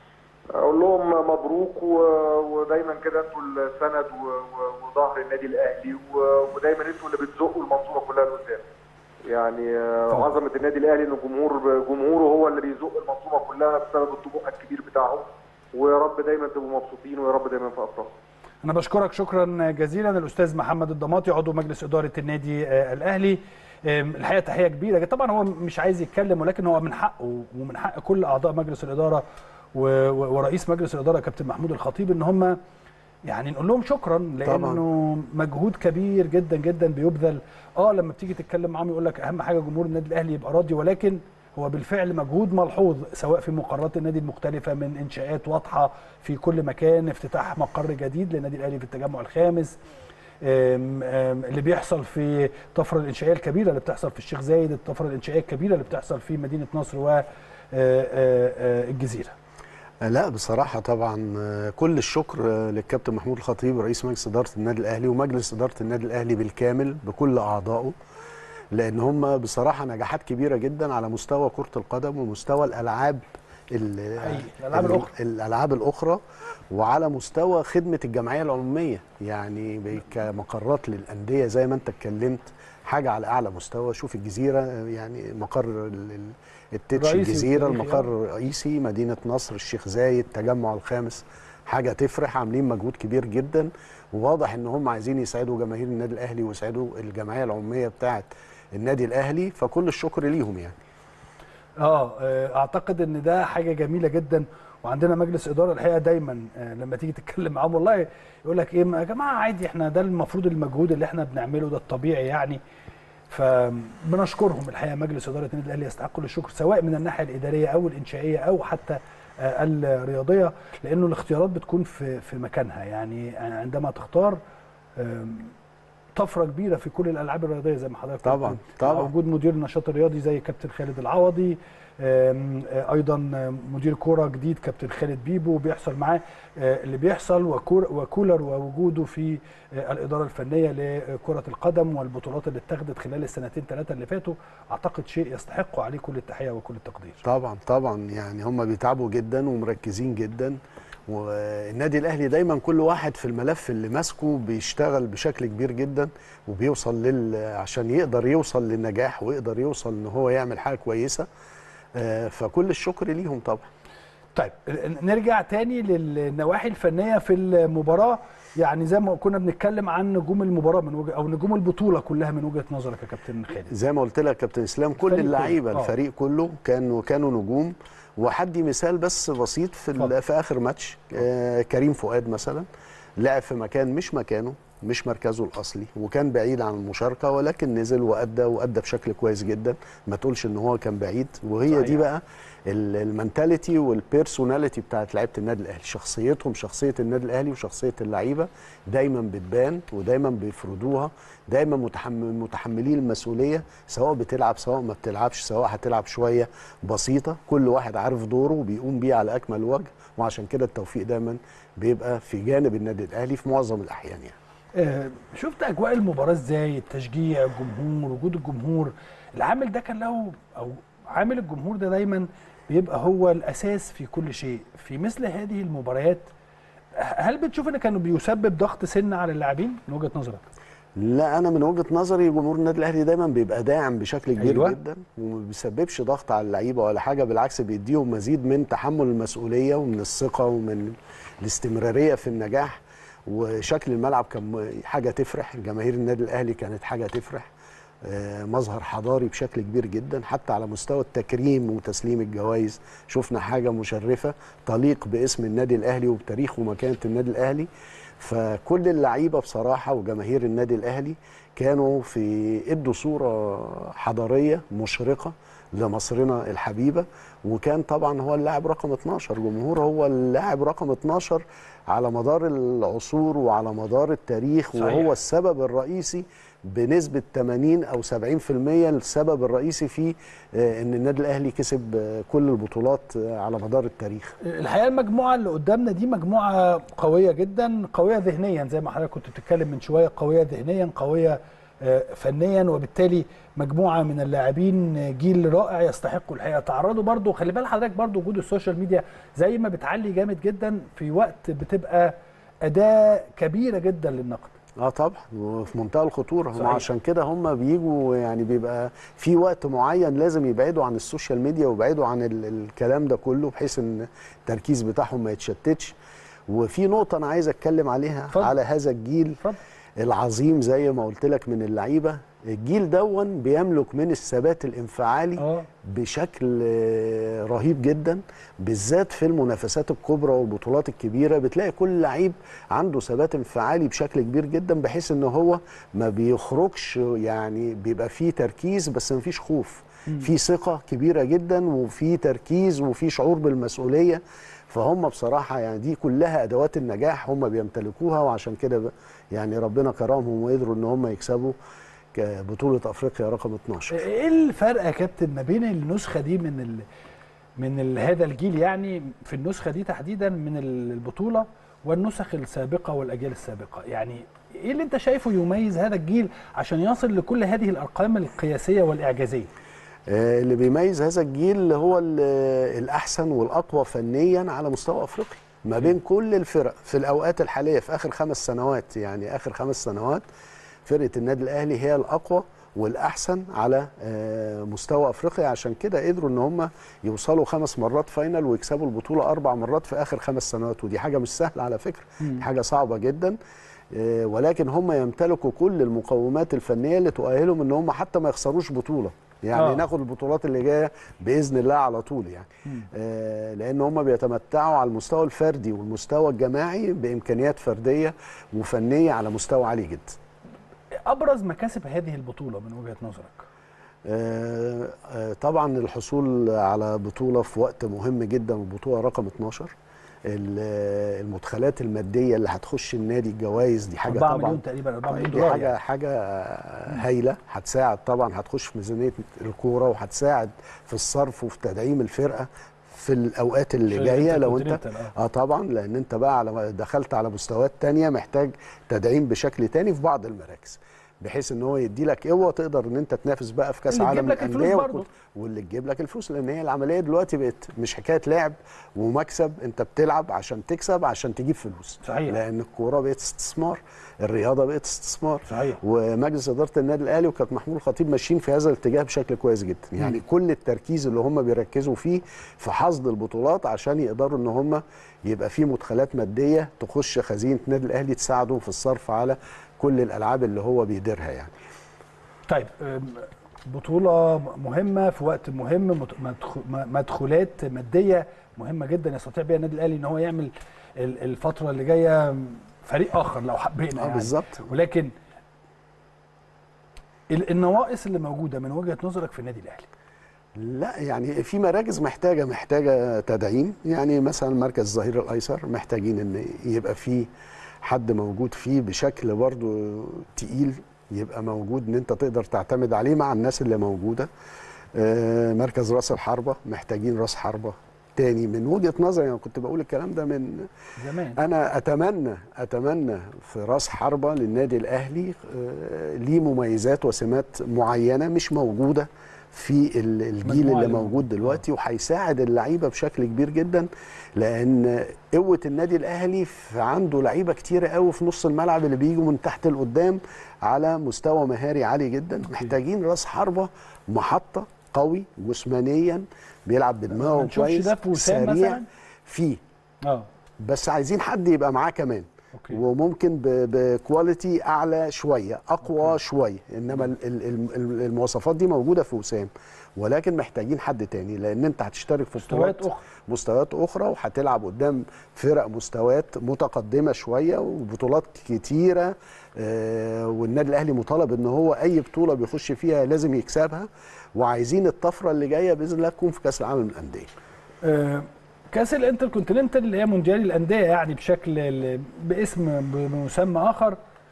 اقول لهم مبروك و... ودايما كده انتوا السند و... و... وظهر النادي الاهلي و... ودايما انتوا اللي بتزقوا المنظومه كلها لقدام يعني آه، عظمه النادي الاهلي ان الجمهور جمهوره هو اللي بيزق المنظومه كلها بسبب الطموح الكبير بتاعهم ويا رب دايما تبقوا مبسوطين ويا رب دايما في افراح انا بشكرك شكرا جزيلا الاستاذ محمد الضماطي عضو مجلس اداره النادي آه، الاهلي آم، الحقيقه تحيه كبيره طبعا هو مش عايز يتكلم ولكن هو من حقه ومن حق كل اعضاء مجلس الاداره و- و- ورئيس مجلس الاداره كابتن محمود الخطيب ان هم يعني نقول لهم شكرا لانه مجهود كبير جدا جدا بيبذل اه لما بتيجي تتكلم معاهم يقول لك اهم حاجه جمهور النادي الاهلي يبقى راضي ولكن هو بالفعل مجهود ملحوظ سواء في مقرات النادي المختلفه من انشاءات واضحه في كل مكان افتتاح مقر جديد للنادي الاهلي في التجمع الخامس آم، آم، اللي بيحصل في الطفره الانشائيه الكبيره اللي بتحصل في الشيخ زايد الطفره الانشائيه الكبيره اللي بتحصل في مدينه نصر والجزيره لا بصراحة طبعا آه، كل الشكر آه، للكابتن محمود الخطيب رئيس مجلس إدارة النادي الأهلي ومجلس إدارة النادي الأهلي بالكامل بكل أعضائه لأن هم بصراحة نجاحات كبيرة جدا على مستوى كرة القدم ومستوى الألعاب ال- حقيقي. الألعاب ال- الأخرى. الالعاب الاخرى وعلى مستوى خدمه الجمعيه العموميه يعني ب- كمقرات للانديه زي ما انت اتكلمت حاجه على اعلى مستوى شوف الجزيره يعني مقر ال- ال- التتش رئيسي الجزيره وتاريخي، المقر الرئيسي مدينه نصر الشيخ زايد التجمع الخامس حاجه تفرح عاملين مجهود كبير جدا وواضح ان هم عايزين يسعدوا جماهير النادي الاهلي ويسعدوا الجمعيه العموميه بتاعه النادي الاهلي فكل الشكر ليهم يعني اه آه، اعتقد ان ده حاجه جميله جدا وعندنا مجلس اداره الحقيقه دايما آه، لما تيجي تتكلم معاهم والله يقول لك ايه ما يا جماعه عادي احنا ده المفروض المجهود اللي احنا بنعمله ده الطبيعي يعني فبنشكرهم الحقيقه مجلس اداره النادي الاهلي يستحق كل الشكر سواء من الناحيه الاداريه او الانشائيه او حتى آه، الرياضيه لانه الاختيارات بتكون في في مكانها يعني عندما تختار آم، طفره كبيره في كل الالعاب الرياضيه زي ما حضرتك طبعاً، قلت. طبعاً. مع وجود مدير النشاط الرياضي زي كابتن خالد العوضي آم، آه، ايضا مدير كوره جديد كابتن خالد بيبو بيحصل معاه آه، اللي بيحصل وكور- وكولر ووجوده في آه، الاداره الفنيه لكره القدم والبطولات اللي اتخذت خلال السنتين ثلاثه اللي فاتوا اعتقد شيء يستحق عليه كل التحيه وكل التقدير طبعا طبعا يعني هم بيتعبوا جدا ومركزين جدا والنادي الاهلي دايما كل واحد في الملف اللي ماسكه بيشتغل بشكل كبير جدا وبيوصل لل عشان يقدر يوصل للنجاح ويقدر يوصل ان هو يعمل حاجه كويسه آه، فكل الشكر ليهم طبعا طيب نرجع تاني للنواحي الفنيه في المباراه يعني زي ما كنا بنتكلم عن نجوم المباراه من وجه او نجوم البطوله كلها من وجهه نظرك يا كابتن خالد زي ما قلت لك كابتن اسلام كل الفريق اللعيبه كله. آه. الفريق كله كانوا كانوا نجوم وحدي مثال بس بسيط في اتفضل. ال- في اخر ماتش آه كريم فؤاد مثلا لعب في مكان مش مكانه مش مركزه الاصلي وكان بعيد عن المشاركه ولكن نزل وادى وادى بشكل كويس جدا ما تقولش ان هو كان بعيد وهي صحيح. دي بقى ال- المنتاليتي والبيرسوناليتي بتاعت لعيبه النادي الاهلي شخصيتهم شخصيه النادي الاهلي وشخصيه اللعيبه دايما بتبان ودايما بيفرضوها دايما متحمل متحملين المسؤوليه سواء بتلعب سواء ما بتلعبش سواء هتلعب شويه بسيطه كل واحد عارف دوره وبيقوم بيه على اكمل وجه وعشان كده التوفيق دايما بيبقى في جانب النادي الاهلي في معظم الاحيان يعني آه، شفت اجواء المباراه ازاي التشجيع الجمهور وجود الجمهور العامل ده كان له او عامل الجمهور ده دايما بيبقى هو الاساس في كل شيء في مثل هذه المباريات هل بتشوف ان كانوا بيسبب ضغط سن على اللاعبين من وجهه نظرك لا انا من وجهه نظري جمهور النادي الاهلي دايما بيبقى داعم بشكل كبير أيوة. أيوة. جدا وما بيسببش ضغط على اللعيبه ولا حاجه بالعكس بيديهم مزيد من تحمل المسؤوليه ومن الثقه ومن الاستمراريه في النجاح وشكل الملعب كان م- حاجه تفرح جماهير النادي الاهلي كانت حاجه تفرح آه، مظهر حضاري بشكل كبير جدا حتى على مستوى التكريم وتسليم الجوائز شفنا حاجه مشرفه تليق باسم النادي الاهلي وبتاريخ ومكانه النادي الاهلي فكل اللعيبه بصراحه وجماهير النادي الاهلي كانوا في ادوا صوره حضاريه مشرقه لمصرنا الحبيبه وكان طبعا هو اللاعب رقم 12 جمهور هو اللاعب رقم 12 على مدار العصور وعلى مدار التاريخ صحيح. وهو السبب الرئيسي بنسبه 80 او 70% السبب الرئيسي في آه، ان النادي الاهلي كسب آه، كل البطولات آه، على مدار التاريخ الحقيقه المجموعه اللي قدامنا دي مجموعه قويه جدا قويه ذهنيا زي ما حضرتك كنت بتتكلم من شويه قويه ذهنيا قويه آه، فنيا وبالتالي مجموعه من اللاعبين آه، جيل رائع يستحقوا الحقيقه تعرضوا برضو خلي بال حضرتك برضو وجود السوشيال ميديا زي ما بتعلي جامد جدا في وقت بتبقى اداه كبيره جدا للنقد اه طبعا وفي منتهى الخطوره هم صحيح. عشان كده هم بيجوا يعني بيبقى في وقت معين لازم يبعدوا عن السوشيال ميديا ويبعدوا عن ال الكلام ده كله بحيث ان التركيز بتاعهم ما يتشتتش وفي نقطه انا عايز اتكلم عليها اتفضل. على هذا الجيل اتفضل العظيم زي ما قلت لك من اللعيبه الجيل دون بيملك من الثبات الانفعالي اه بشكل آه، رهيب جدا بالذات في المنافسات الكبرى والبطولات الكبيره بتلاقي كل لعيب عنده ثبات انفعالي بشكل كبير جدا بحيث ان هو ما بيخرجش يعني بيبقى فيه تركيز بس ما فيش خوف في ثقه كبيره جدا وفي تركيز وفي شعور بالمسؤوليه فهم بصراحه يعني دي كلها ادوات النجاح هم بيمتلكوها وعشان كده ب- يعني ربنا كرمهم وقدروا ان هم يكسبوا ك- بطوله افريقيا رقم 12 ايه الفرق يا كابتن ما بين النسخه دي من ال... من ال... هذا الجيل يعني في النسخه دي تحديدا من البطوله والنسخ السابقه والاجيال السابقه يعني ايه اللي انت شايفه يميز هذا الجيل عشان يصل لكل هذه الارقام القياسيه والاعجازيه آه، اللي بيميز هذا الجيل هو ال- الاحسن والاقوى فنيا على مستوى افريقيا ما بين كل الفرق في الاوقات الحاليه في اخر خمس سنوات يعني اخر خمس سنوات فرقه النادي الاهلي هي الاقوى والاحسن على آه، مستوى افريقيا عشان كده قدروا ان هم يوصلوا خمس مرات فاينل ويكسبوا البطوله اربع مرات في اخر خمس سنوات ودي حاجه مش سهله على فكره دي حاجه صعبه جدا آه، ولكن هم يمتلكوا كل المقومات الفنيه اللي تؤهلهم ان هم حتى ما يخسروش بطوله يعني آه. آه. ناخد البطولات اللي جايه باذن الله على طول يعني آه لان هم بيتمتعوا على المستوى الفردي والمستوى الجماعي بامكانيات فرديه وفنيه على مستوى عالي جدا ابرز مكاسب هذه البطوله من وجهه نظرك آه، آه، طبعا الحصول على بطولة في وقت مهم جدا البطولة رقم 12 ال- المدخلات المادية اللي هتخش النادي الجوائز دي حاجة 4 طبعا مليون تقريبا 4 مليون دي دولار حاجة يعني. حاجة هايلة هتساعد طبعا هتخش في ميزانية الكورة وهتساعد في الصرف وفي تدعيم الفرقة في الأوقات اللي في جاية لو أنت الانتركونتيننتال، آه. اه طبعا لان انت بقى على دخلت على مستويات تانية محتاج تدعيم بشكل تاني في بعض المراكز بحيث ان هو يدي لك قوه تقدر ان انت تنافس بقى في كاس اللي عالم تجيب لك الفلوس الانديه برضه. وكل- واللي تجيب لك الفلوس لان هي العمليه دلوقتي بقت مش حكايه لعب ومكسب انت بتلعب عشان تكسب عشان تجيب فلوس صحيح. لان الكوره بقت استثمار الرياضه بقت استثمار صحيح. ومجلس اداره النادي الاهلي وكابتن محمود الخطيب ماشيين في هذا الاتجاه بشكل كويس جدا يعني كل التركيز اللي هم بيركزوا فيه في حصد البطولات عشان يقدروا ان هم يبقى في مدخلات ماديه تخش خزينه النادي الاهلي تساعده في الصرف على كل الالعاب اللي هو بيديرها يعني طيب أم، بطولة مهمة في وقت مهم مت- مدخ- م- مدخولات مادية مهمة جدا يستطيع بها النادي الأهلي إن هو يعمل ال- الفترة اللي جاية فريق آخر لو حبينا اه يعني بالظبط ولكن ال- النواقص اللي موجودة من وجهة نظرك في النادي الأهلي لا يعني في مراكز محتاجه محتاجه تدعيم يعني مثلا مركز الظهير الايسر محتاجين ان يبقى في حد موجود فيه بشكل برضو تقيل يبقى موجود ان انت تقدر تعتمد عليه مع الناس اللي موجوده آه، مركز راس الحربه محتاجين راس حربه تاني من وجهه نظري انا كنت بقول الكلام ده من زمان انا اتمنى اتمنى في راس حربه للنادي الاهلي آه، ليه مميزات وسمات معينه مش موجوده في ال- الجيل مجموعة اللي اللي موجود دلوقتي وهيساعد اللعيبه بشكل كبير جدا لان قوه النادي الاهلي في عنده لعيبه كتيره قوي في نص الملعب اللي بيجوا من تحت لقدام على مستوى مهاري عالي جدا محتاجين راس حربه محطه قوي جسمانيا بيلعب ما بدماغه نشوفش كويس ده في وسام سريع مثلا؟ فيه اه بس عايزين حد يبقى معاه كمان أوكي. وممكن ب- بكواليتي اعلى شويه اقوى شويه انما ال- ال- ال- المواصفات دي موجوده في وسام ولكن محتاجين حد تاني لان انت هتشترك في مستويات بطولات أخرى. مستويات اخرى وهتلعب قدام فرق مستويات متقدمه شويه وبطولات كتيره آه، والنادي الاهلي مطالب ان هو اي بطوله بيخش فيها لازم يكسبها وعايزين الطفره اللي جايه باذن الله تكون في كاس العالم للانديه آه، كاس الانتركونتيننتال اللي هي مونديال الانديه يعني بشكل ال- باسم بمسمى اخر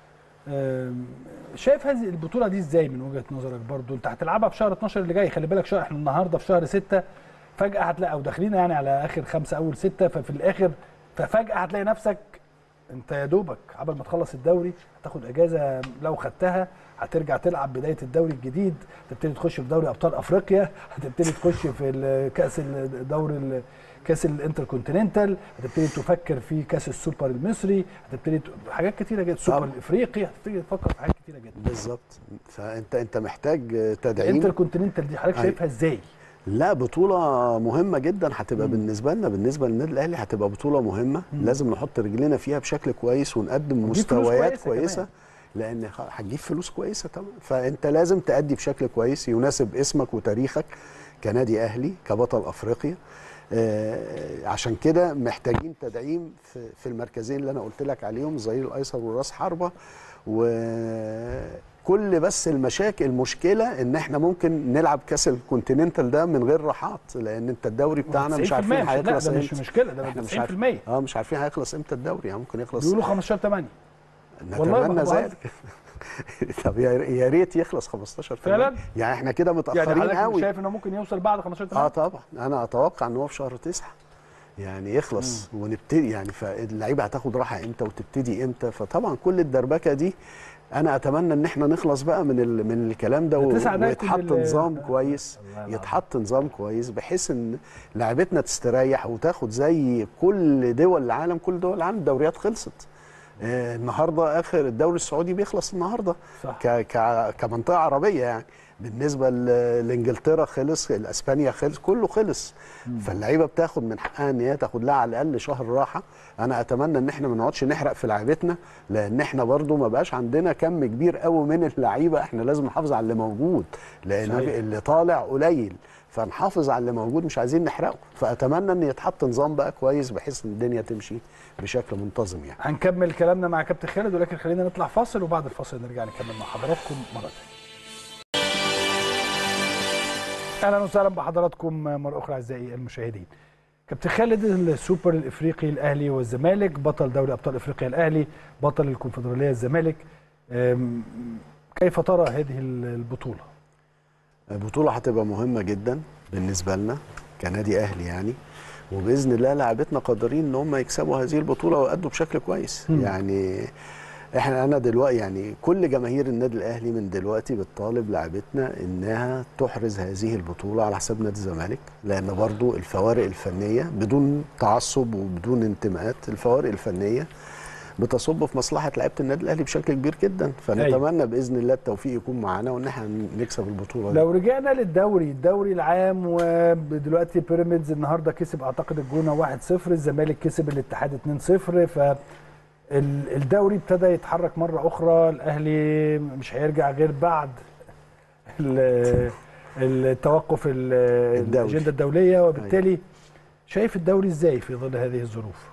آه، شايف هذه البطوله دي ازاي من وجهه نظرك برضو انت هتلعبها في شهر 12 اللي جاي خلي بالك شهر احنا النهارده في شهر 6 فجاه هتلاقي او داخلين يعني على اخر خمسة اول ستة ففي الاخر ففجاه هتلاقي نفسك انت يا دوبك قبل ما تخلص الدوري هتاخد اجازه لو خدتها هترجع تلعب بدايه الدوري الجديد هتبتدي تخش في دوري ابطال افريقيا هتبتدي تخش في ال- كاس الدوري ال- كاس الانتركونتيننتال هتبتدي تفكر في كاس السوبر المصري هتبتدي ت- حاجات كتيره جدا السوبر طبعا. الافريقي هتبتدي تفكر في حاجات كتيره جدا بالظبط فانت انت محتاج تدعيم الانتركونتيننتال دي حضرتك أي. شايفها ازاي؟ لا بطولة مهمة جدا هتبقى بالنسبة لنا بالنسبة للنادي الأهلي هتبقى بطولة مهمة لازم نحط رجلينا فيها بشكل كويس ونقدم وتجيب فلوس مستويات كويسة كويسة كمان. لأن خ- هتجيب فلوس كويسة طبعا فأنت لازم تأدي بشكل كويس يناسب اسمك وتاريخك كنادي أهلي كبطل أفريقيا آه عشان كده محتاجين تدعيم في, في المركزين اللي أنا قلت لك عليهم الظهير الأيسر وراس حربة وكل بس المشاكل المشكلة إن إحنا ممكن نلعب كأس الكونتيننتال ده من غير راحات لأن أنت الدوري بتاعنا مش 90% عارفين مش- لا هيخلص ده مش امتى. مشكله ده احنا 90% مش عارفين اه مش عارفين هيخلص امتى الدوري يعني ممكن يخلص بيقولوا 15 8 والله نتمنى ما بهزر. ذلك طب يا يا ريت يخلص 15 فعلا؟ تمام. يعني احنا كده يعني متاخرين حضرتك قوي شايف انه ممكن يوصل بعد 15 اه 8 طبعا انا اتوقع ان هو في شهر تسعة يعني يخلص ونبتدي يعني فاللعيبه هتاخد راحه امتى وتبتدي امتى فطبعا كل الدربكه دي انا اتمنى ان احنا نخلص بقى من ال... من الكلام ده و- تسعة نهاية ويتحط ال- نظام كويس يتحط نظام كويس بحيث ان لعبتنا تستريح وتاخد زي كل دول العالم كل دول العالم الدوريات خلصت آه، النهارده اخر الدوري السعودي بيخلص النهارده صح. ك... ك... كمنطقه عربيه يعني بالنسبه ل- لانجلترا خلص الاسبانيا خلص كله خلص فاللعيبه بتاخد من حقها ان هي تاخد لها على الاقل شهر راحه انا اتمنى ان احنا ما نقعدش نحرق في لعيبتنا لان احنا برضو ما بقاش عندنا كم كبير قوي من اللعيبه احنا لازم نحافظ على اللي موجود لان صحيح. اللي طالع قليل فنحافظ على اللي موجود مش عايزين نحرقه فاتمنى ان يتحط نظام بقى كويس بحيث ان الدنيا تمشي بشكل منتظم يعني هنكمل كلامنا مع كابتن خالد ولكن خلينا نطلع فاصل وبعد الفاصل نرجع نكمل مع حضراتكم مره ثانيه. اهلا وسهلا بحضراتكم مره اخرى اعزائي المشاهدين. كابتن خالد السوبر الافريقي الاهلي والزمالك بطل دوري ابطال افريقيا الاهلي بطل الكونفدراليه الزمالك أم، كيف ترى هذه البطوله؟ البطولة هتبقى مهمة جدا بالنسبة لنا كنادي أهلي يعني وبإذن الله لاعبتنا قادرين إن هم يكسبوا هذه البطولة ويأدوا بشكل كويس مم. يعني احنا انا دلوقتي يعني كل جماهير النادي الاهلي من دلوقتي بتطالب لاعبتنا انها تحرز هذه البطوله على حساب نادي الزمالك لان برضو الفوارق الفنيه بدون تعصب وبدون انتماءات الفوارق الفنيه بتصب في مصلحه لعيبه النادي الاهلي بشكل كبير جدا فنتمنى باذن الله التوفيق يكون معانا وان احنا نكسب البطوله دي. لو رجعنا للدوري الدوري العام ودلوقتي بيراميدز النهارده كسب اعتقد الجونه 1-0 الزمالك كسب الاتحاد 2-0 ف ال- الدوري ابتدى يتحرك مره اخرى الاهلي مش هيرجع غير بعد ال- التوقف ال- الدولي. الاجنده الدوليه وبالتالي شايف الدوري ازاي في ظل هذه الظروف؟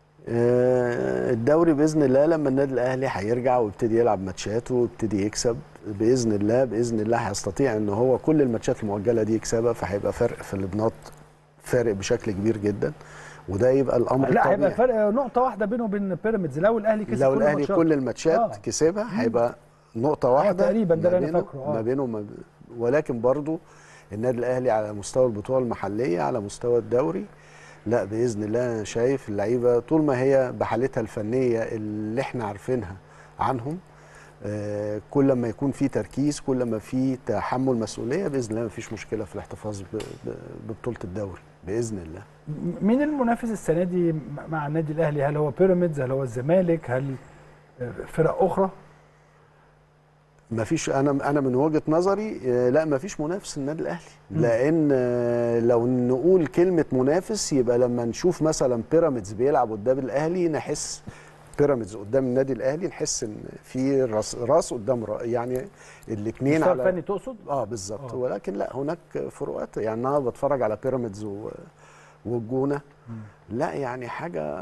آه، الدوري باذن الله لما النادي الاهلي هيرجع ويبتدي يلعب ماتشاته ويبتدي يكسب باذن الله باذن الله هيستطيع ان هو كل الماتشات المؤجله دي يكسبها فهيبقى فرق في البناط فارق بشكل كبير جدا وده يبقى الامر لا هيبقى الطبيعي فرق نقطه واحده بينه وبين بيراميدز لو الاهلي كسب لو كل الاهلي الماتشات. كل الماتشات آه. آه. كسبها هيبقى نقطه واحده تقريباً ده ما اللي أنا بينه- فاكره، آه. ما بينه وما ب- ولكن برضو النادي الاهلي على مستوى البطوله المحليه على مستوى الدوري لا باذن الله أنا شايف اللعيبه طول ما هي بحالتها الفنيه اللي احنا عارفينها عنهم آه، كل ما يكون في تركيز كل ما في تحمل مسؤوليه باذن الله ما فيش مشكله في الاحتفاظ ب- ب- ببطوله الدوري باذن الله م- مين المنافس السنه دي م- مع النادي الاهلي هل هو بيراميدز هل هو الزمالك هل آه، فرق اخرى ما فيش انا انا من وجهه نظري آه، لا ما فيش منافس النادي الاهلي لان آه، لو نقول كلمه منافس يبقى لما نشوف مثلا بيراميدز بيلعب قدام الاهلي نحس بيراميدز قدام النادي الاهلي نحس ان في راس راس قدام را يعني الاثنين مستوى على الفني تقصد اه بالظبط آه. ولكن لا هناك فروقات يعني انا بتفرج على بيراميدز و- والجونه لا يعني حاجه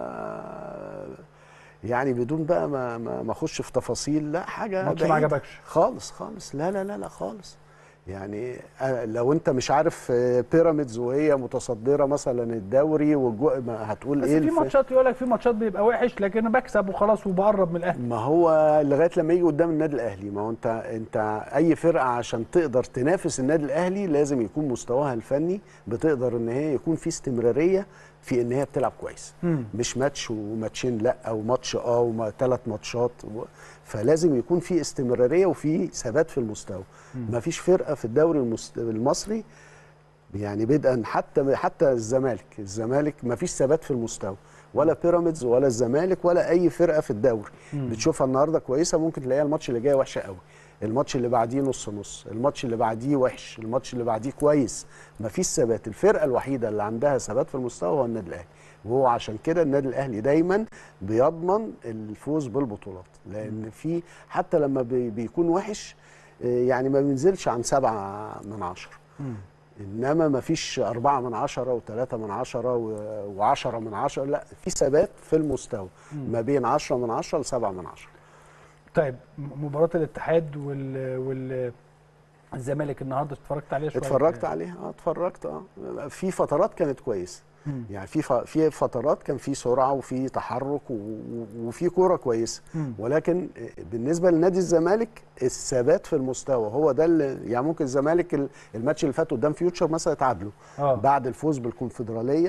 يعني بدون بقى ما ما ما اخش في تفاصيل لا حاجه ماتش ما بعيدة. عجبكش خالص خالص لا لا لا لا خالص يعني آه، لو انت مش عارف آه، بيراميدز وهي متصدره مثلا الدوري والجو ما هتقول بس ايه في الف- ماتشات يقول لك في ماتشات بيبقى وحش لكن انا بكسب وخلاص وبقرب من الاهلي ما هو لغايه لما يجي قدام النادي الاهلي ما هو انت انت اي فرقه عشان تقدر تنافس النادي الاهلي لازم يكون مستواها الفني بتقدر ان هي يكون في استمراريه في ان هي بتلعب كويس مم. مش ماتش وماتشين لا او ماتش اه وثلاث ماتشات و... فلازم يكون في استمراريه وفي ثبات في المستوى ما فيش فرقه في الدوري المس... المصري يعني بدءا حتى حتى الزمالك الزمالك ما فيش ثبات في المستوى ولا بيراميدز ولا الزمالك ولا اي فرقه في الدوري بتشوفها النهارده كويسه ممكن تلاقيها الماتش اللي جاي وحشه قوي الماتش اللي بعديه نص نص الماتش اللي بعديه وحش الماتش اللي بعديه كويس ما فيش ثبات الفرقه الوحيده اللي عندها ثبات في المستوى هو النادي الاهلي وهو عشان كده النادي الاهلي دايما بيضمن الفوز بالبطولات لان في حتى لما بي- بيكون وحش آه، يعني ما بينزلش عن سبعة من عشرة انما ما فيش أربعة من عشرة وثلاثة من عشرة و- وعشرة من عشرة لا في ثبات في المستوى ما بين عشرة من عشرة لسبعة من عشرة طيب م- مباراه الاتحاد وال وال الزمالك النهارده اتفرجت عليها شويه اتفرجت عليها اه اتفرجت اه في فترات كانت كويسه مم. يعني في ف- في فترات كان في سرعه وفي تحرك و- و- وفي كوره كويسه مم. ولكن بالنسبه لنادي الزمالك الثبات في المستوى هو ده اللي يعني ممكن الزمالك ال- الماتش اللي فات قدام فيوتشر مثلا اتعادلوا آه. بعد الفوز بالكونفدراليه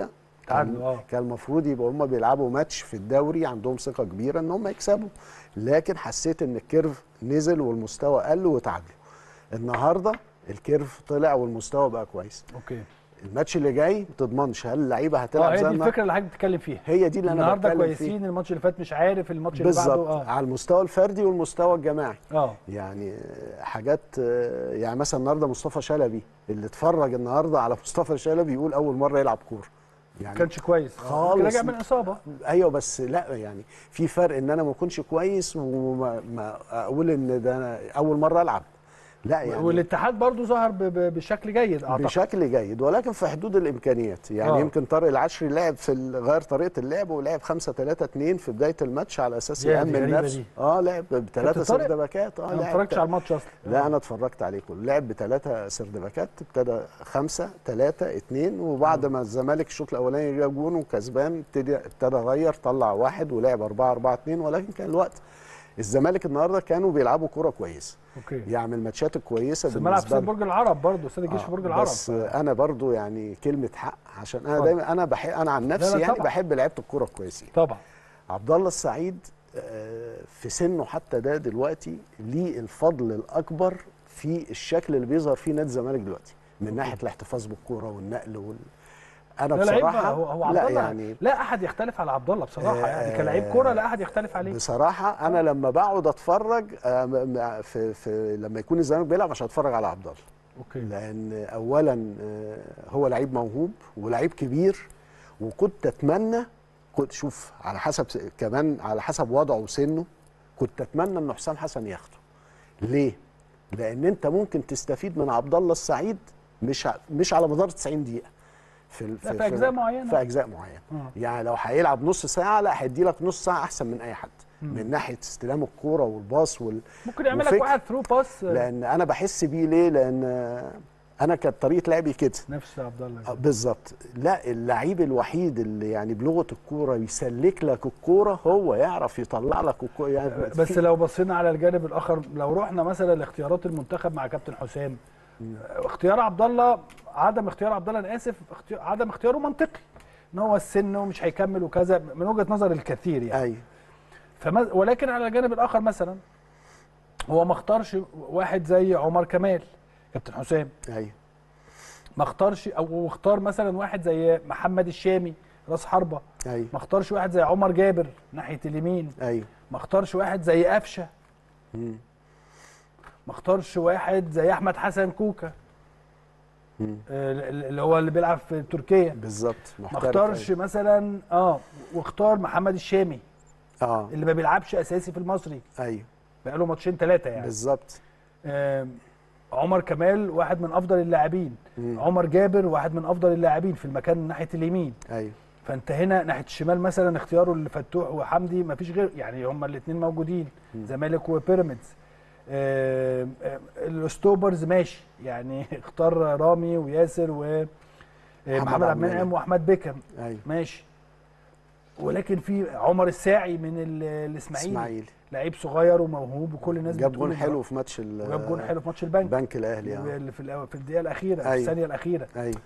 تعادلوا، كان, آه. كان المفروض يبقى هم بيلعبوا ماتش في الدوري عندهم ثقه كبيره ان هم يكسبوا لكن حسيت ان الكيرف نزل والمستوى قل وتعادلوا النهارده الكيرف طلع والمستوى بقى كويس اوكي الماتش اللي جاي ما تضمنش هل اللعيبه اه هتلعب هي زي دي ما الفكره اللي حضرتك بتتكلم فيها هي دي اللي انا النهارده بتكلم كويسين فيه الماتش اللي فات مش عارف الماتش اللي بعده بالظبط اه على المستوى الفردي والمستوى الجماعي اه يعني آه، حاجات آه، يعني مثلا النهارده مصطفى شلبي اللي اتفرج النهارده على مصطفى شلبي يقول اول مره يلعب كوره ما يعني كانش كويس خالص. يمكن راجع من اصابه ايوه بس لا يعني في فرق ان انا ما اكونش كويس وما ما اقول ان ده أنا اول مره العب لا يعني والاتحاد برضو ظهر ب- ب- بشكل جيد اعتقد بشكل جيد ولكن في حدود الامكانيات يعني آه. آه. يمكن طارق العشري لعب في ال- غير طريقه اللعب ولعب 5 3 2 في بدايه الماتش على اساس يا دي يامن غريبة نفسه دي. اه لعب بثلاثه طارق؟ سردباكات اه انا ما لعب اتفرجتش على الماتش اصلا لا انا اتفرجت عليه كله لعب بثلاثه سردباكات ابتدى خمسة ثلاثة اتنين وبعد ما الزمالك الشوط الاولاني جاب جون وكسبان ابتدى ابتدى غير طلع واحد ولعب 4 4 2 ولكن كان الوقت الزمالك النهارده كانوا بيلعبوا كوره كويسه اوكي يعمل ماتشات كويسه بس الملعب في بالنسبه استاد لهم. برج العرب برضه استاد الجيش آه، في برج العرب بس انا برضو يعني كلمه حق عشان انا اتفضل. دايما انا بحب انا عن نفسي لا يعني طبعا. بحب لعيبه الكوره كويسين طبعا عبد الله السعيد آه، في سنه حتى ده دلوقتي ليه الفضل الاكبر في الشكل اللي بيظهر فيه نادي الزمالك دلوقتي من ناحيه الاحتفاظ بالكوره والنقل وال... انا لا لعيب بصراحه هو, هو عبد لا الله يعني لا احد يختلف على عبد الله بصراحه آه، يعني كلاعب كوره لا احد يختلف عليه بصراحه انا لما بقعد اتفرج آه، م- م- في, في لما يكون الزمالك بيلعب عشان اتفرج على عبد الله اوكي لان اولا آه، هو لعيب موهوب ولعيب كبير وكنت اتمنى كنت شوف على حسب س- كمان على حسب وضعه وسنه كنت اتمنى ان حسام حسن ياخده ليه لان انت ممكن تستفيد من عبد الله السعيد مش ع- مش على مدار 90 دقيقه في ال- لا، في أجزاء معينة. في اجزاء معينه آه. يعني لو هيلعب نص ساعه لا هيدي لك نص ساعه احسن من اي حد من ناحيه استلام الكوره والباص وال ممكن يعمل لك وفكر. واحد ثرو باس لان انا بحس بيه ليه لان انا كانت طريقه لعبي كده نفس عبد الله آه، بالظبط لا اللعيب الوحيد اللي يعني بلغه الكوره يسلك لك الكوره هو يعرف يطلع لك الكوره يعني بس في- لو بصينا على الجانب الاخر لو رحنا مثلا لاختيارات المنتخب مع كابتن حسام اختيار عبد الله عدم اختيار عبد الله انا اسف اختيار عدم اختياره منطقي ان هو السن ومش هيكمل وكذا من وجهه نظر الكثير يعني ايوه فما ولكن على الجانب الاخر مثلا هو ما اختارش واحد زي عمر كمال كابتن حسام ايوه ما اختارش او اختار مثلا واحد زي محمد الشامي راس حربه ايوه ما اختارش واحد زي عمر جابر ناحيه اليمين ايوه ما اختارش واحد زي قفشه مم. ما اختارش واحد زي احمد حسن كوكا مم. آه، اللي هو اللي بيلعب في تركيا بالظبط ما محترف، اختارش مثلا اه واختار محمد الشامي أيوة. اه اللي ما بيلعبش اساسي في المصري ايوه بقاله ماتشين ثلاثه يعني بالظبط آم، عمر كمال واحد من افضل اللاعبين مم. عمر جابر واحد من افضل اللاعبين في المكان ناحيه اليمين ايوه فانت هنا ناحيه الشمال مثلا اختياره لفتوح وحمدي ما فيش غير يعني هما الاثنين موجودين زمالك وبيراميدز آم، آم، الاستوبرز ماشي يعني اختار رامي وياسر و آه، محمد عبد المنعم واحمد بيكم ايوه ماشي ولكن في عمر الساعي من ال- الاسماعيلي اسماعيلي لعيب صغير وموهوب وكل الناس جاب بتقول جون إن- حلو في ماتش ال- وجاب جون حلو في ماتش البنك البنك الاهلي اه اللي في الأو- في الدقيقه الاخيره في أيوة. الثانيه الاخيره ايوه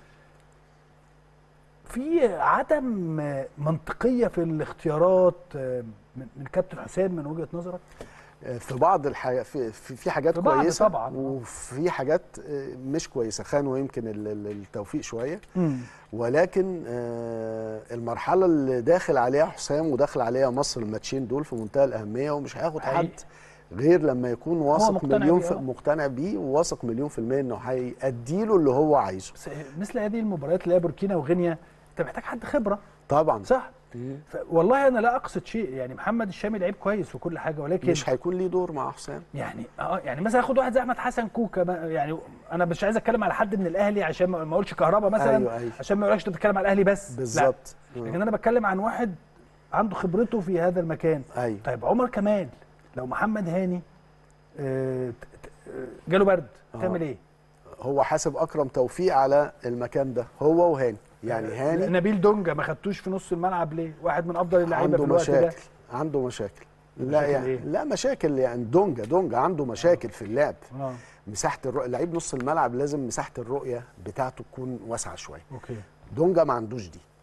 في عدم منطقيه في الاختيارات من من كابتن حسام من وجهه نظرك في بعض الحاجات في, في في حاجات في بعض كويسه طبعاً. وفي حاجات آه، مش كويسه خانوا يمكن ال- ال- التوفيق شويه ولكن آه، المرحله اللي داخل عليها حسام وداخل عليها مصر الماتشين دول في منتهى الاهميه ومش هياخد حقيقي. حد غير لما يكون واثق مقتنع مليون بيه، في آه. مقتنع بيه وواثق مليون في الميه انه هيأدي له اللي هو عايزه بس مثل هذه المباريات اللي هي بوركينا وغينيا انت محتاج حد خبره طبعا صح ف... والله انا لا اقصد شيء يعني محمد الشامي لعيب كويس وكل حاجه ولكن مش هيكون ليه دور مع حسام يعني اه يعني مثلا اخد واحد زي احمد حسن كوكا ما- يعني انا مش عايز اتكلم على حد من الاهلي عشان ما ما اقولش كهربا مثلا أيوة، أيوة. عشان ما يقولكش انت بتتكلم على الاهلي بس لا. بالظبط لكن انا بتكلم عن واحد عنده خبرته في هذا المكان ايوه طيب عمر كمال لو محمد هاني آه، ت- ت- آه، جاله برد تعمل ايه؟ هو حاسب اكرم توفيق على المكان ده هو وهاني يعني هاني نبيل دونجا ما خدتوش في نص الملعب ليه؟ واحد من افضل اللعيبه في عنده الوقت ده مشاكل عنده مشاكل لا مشاكل يعني إيه؟ لا مشاكل يعني دونجا دونجا عنده مشاكل في اللعب اه مساحه الرؤيه لعيب نص الملعب لازم مساحه الرؤيه بتاعته تكون واسعه شويه اوكي دونجا ما عندوش دي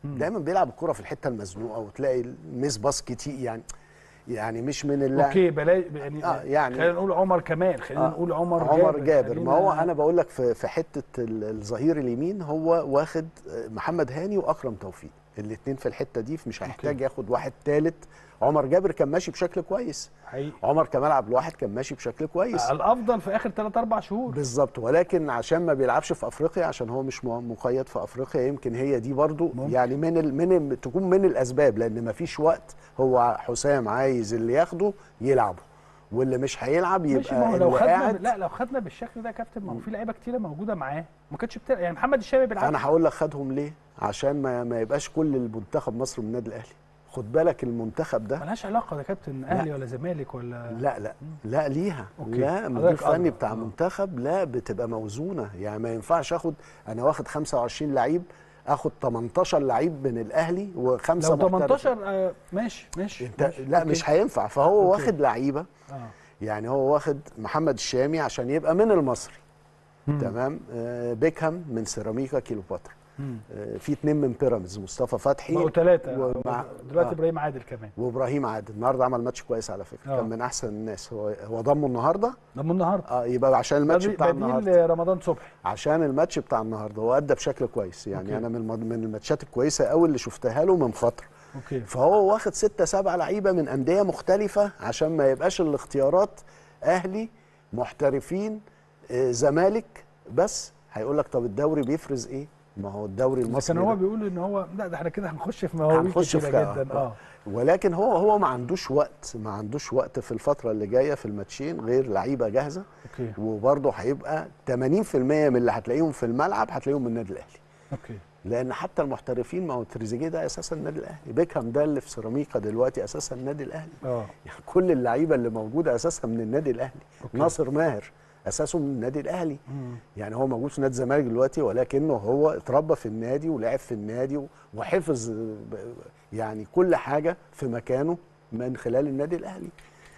دايما بيلعب الكره في الحته المزنوقه وتلاقي الميس باس كتير يعني يعني مش من اللاعب اوكي بلاش يعني, آه، يعني- خلينا نقول عمر كمال خلينا آه، نقول عمر عمر جابر خلينا- ما هو انا بقول لك في في حته ال- الظهير اليمين هو واخد محمد هاني واكرم توفيق الاثنين في الحته دي مش هيحتاج ياخد واحد ثالث عمر جابر كان ماشي بشكل كويس حقيقي عمر كمال عبد الواحد كان ماشي بشكل كويس الافضل في اخر 3 4 شهور بالظبط ولكن عشان ما بيلعبش في افريقيا عشان هو مش م- مقيد في افريقيا يمكن هي دي برضو ممكن. يعني من ال من ال تكون من الاسباب لان ما فيش وقت هو حسام عايز اللي ياخده يلعبه واللي مش هيلعب يبقى ماشي ما هو لو اللي خدنا قاعد لا لو خدنا بالشكل ده يا كابتن ما هو في لعيبه كتيره موجوده معاه ما كانتش بتلعب يعني محمد الشامي بيلعب انا هقول لك خدهم ليه عشان ما, ما يبقاش كل المنتخب مصر من النادي الاهلي خد بالك المنتخب ده ملهاش علاقه ده كابتن اهلي ولا زمالك ولا لا لا لا ليها أوكي. لا مدير حضرتك فني أدرى. بتاع آه. منتخب لا بتبقى موزونه يعني ما ينفعش اخد انا واخد 25 لعيب اخد 18 لعيب من الاهلي وخمسه لو محترفين. 18 آه ماشي ماشي انت ماشي. لا أوكي. مش هينفع فهو أوكي. واخد لعيبه اه يعني هو واخد محمد الشامي عشان يبقى من المصري مم. تمام آه بيكهام من سيراميكا كيلوباترا مم. آه في اتنين من بيراميدز مصطفى فتحي بقوا ثلاثه ومع- دلوقتي آه. ابراهيم عادل كمان وابراهيم عادل النهارده عمل ماتش كويس على فكره آه. كان من احسن الناس هو هو ضمه النهارده ده من النهارده اه يبقى عشان الماتش بديل- بتاع النهارده بديل رمضان صبحي عشان الماتش بتاع النهارده هو ادى بشكل كويس يعني أوكي. انا من المد- من الماتشات الكويسه قوي اللي شفتها له من فتره اوكي فهو واخد ستة سبعة لعيبه من انديه مختلفه عشان ما يبقاش الاختيارات اهلي محترفين آه، زمالك بس هيقول لك طب الدوري بيفرز ايه ما هو الدوري المصري كان هو ده. بيقول ان هو لا ده احنا كده هنخش في مواويل هنخش في كتيره كده. جدا اه ولكن هو هو ما عندوش وقت ما عندوش وقت في الفتره اللي جايه في الماتشين غير لعيبه جاهزه اوكي وبرضه هيبقى 80% من اللي هتلاقيهم في الملعب هتلاقيهم من النادي الاهلي اوكي لان حتى المحترفين ما هو تريزيجيه ده اساسا النادي الاهلي بيكهام ده اللي في سيراميكا دلوقتي اساسا النادي الاهلي اه يعني كل اللعيبه اللي موجوده اساسا من النادي الاهلي أوكي. ناصر ماهر اساسه من النادي الاهلي مم. يعني هو موجود في نادي الزمالك دلوقتي ولكنه هو اتربى في النادي ولعب في النادي و- وحفظ ب- يعني كل حاجه في مكانه من خلال النادي الاهلي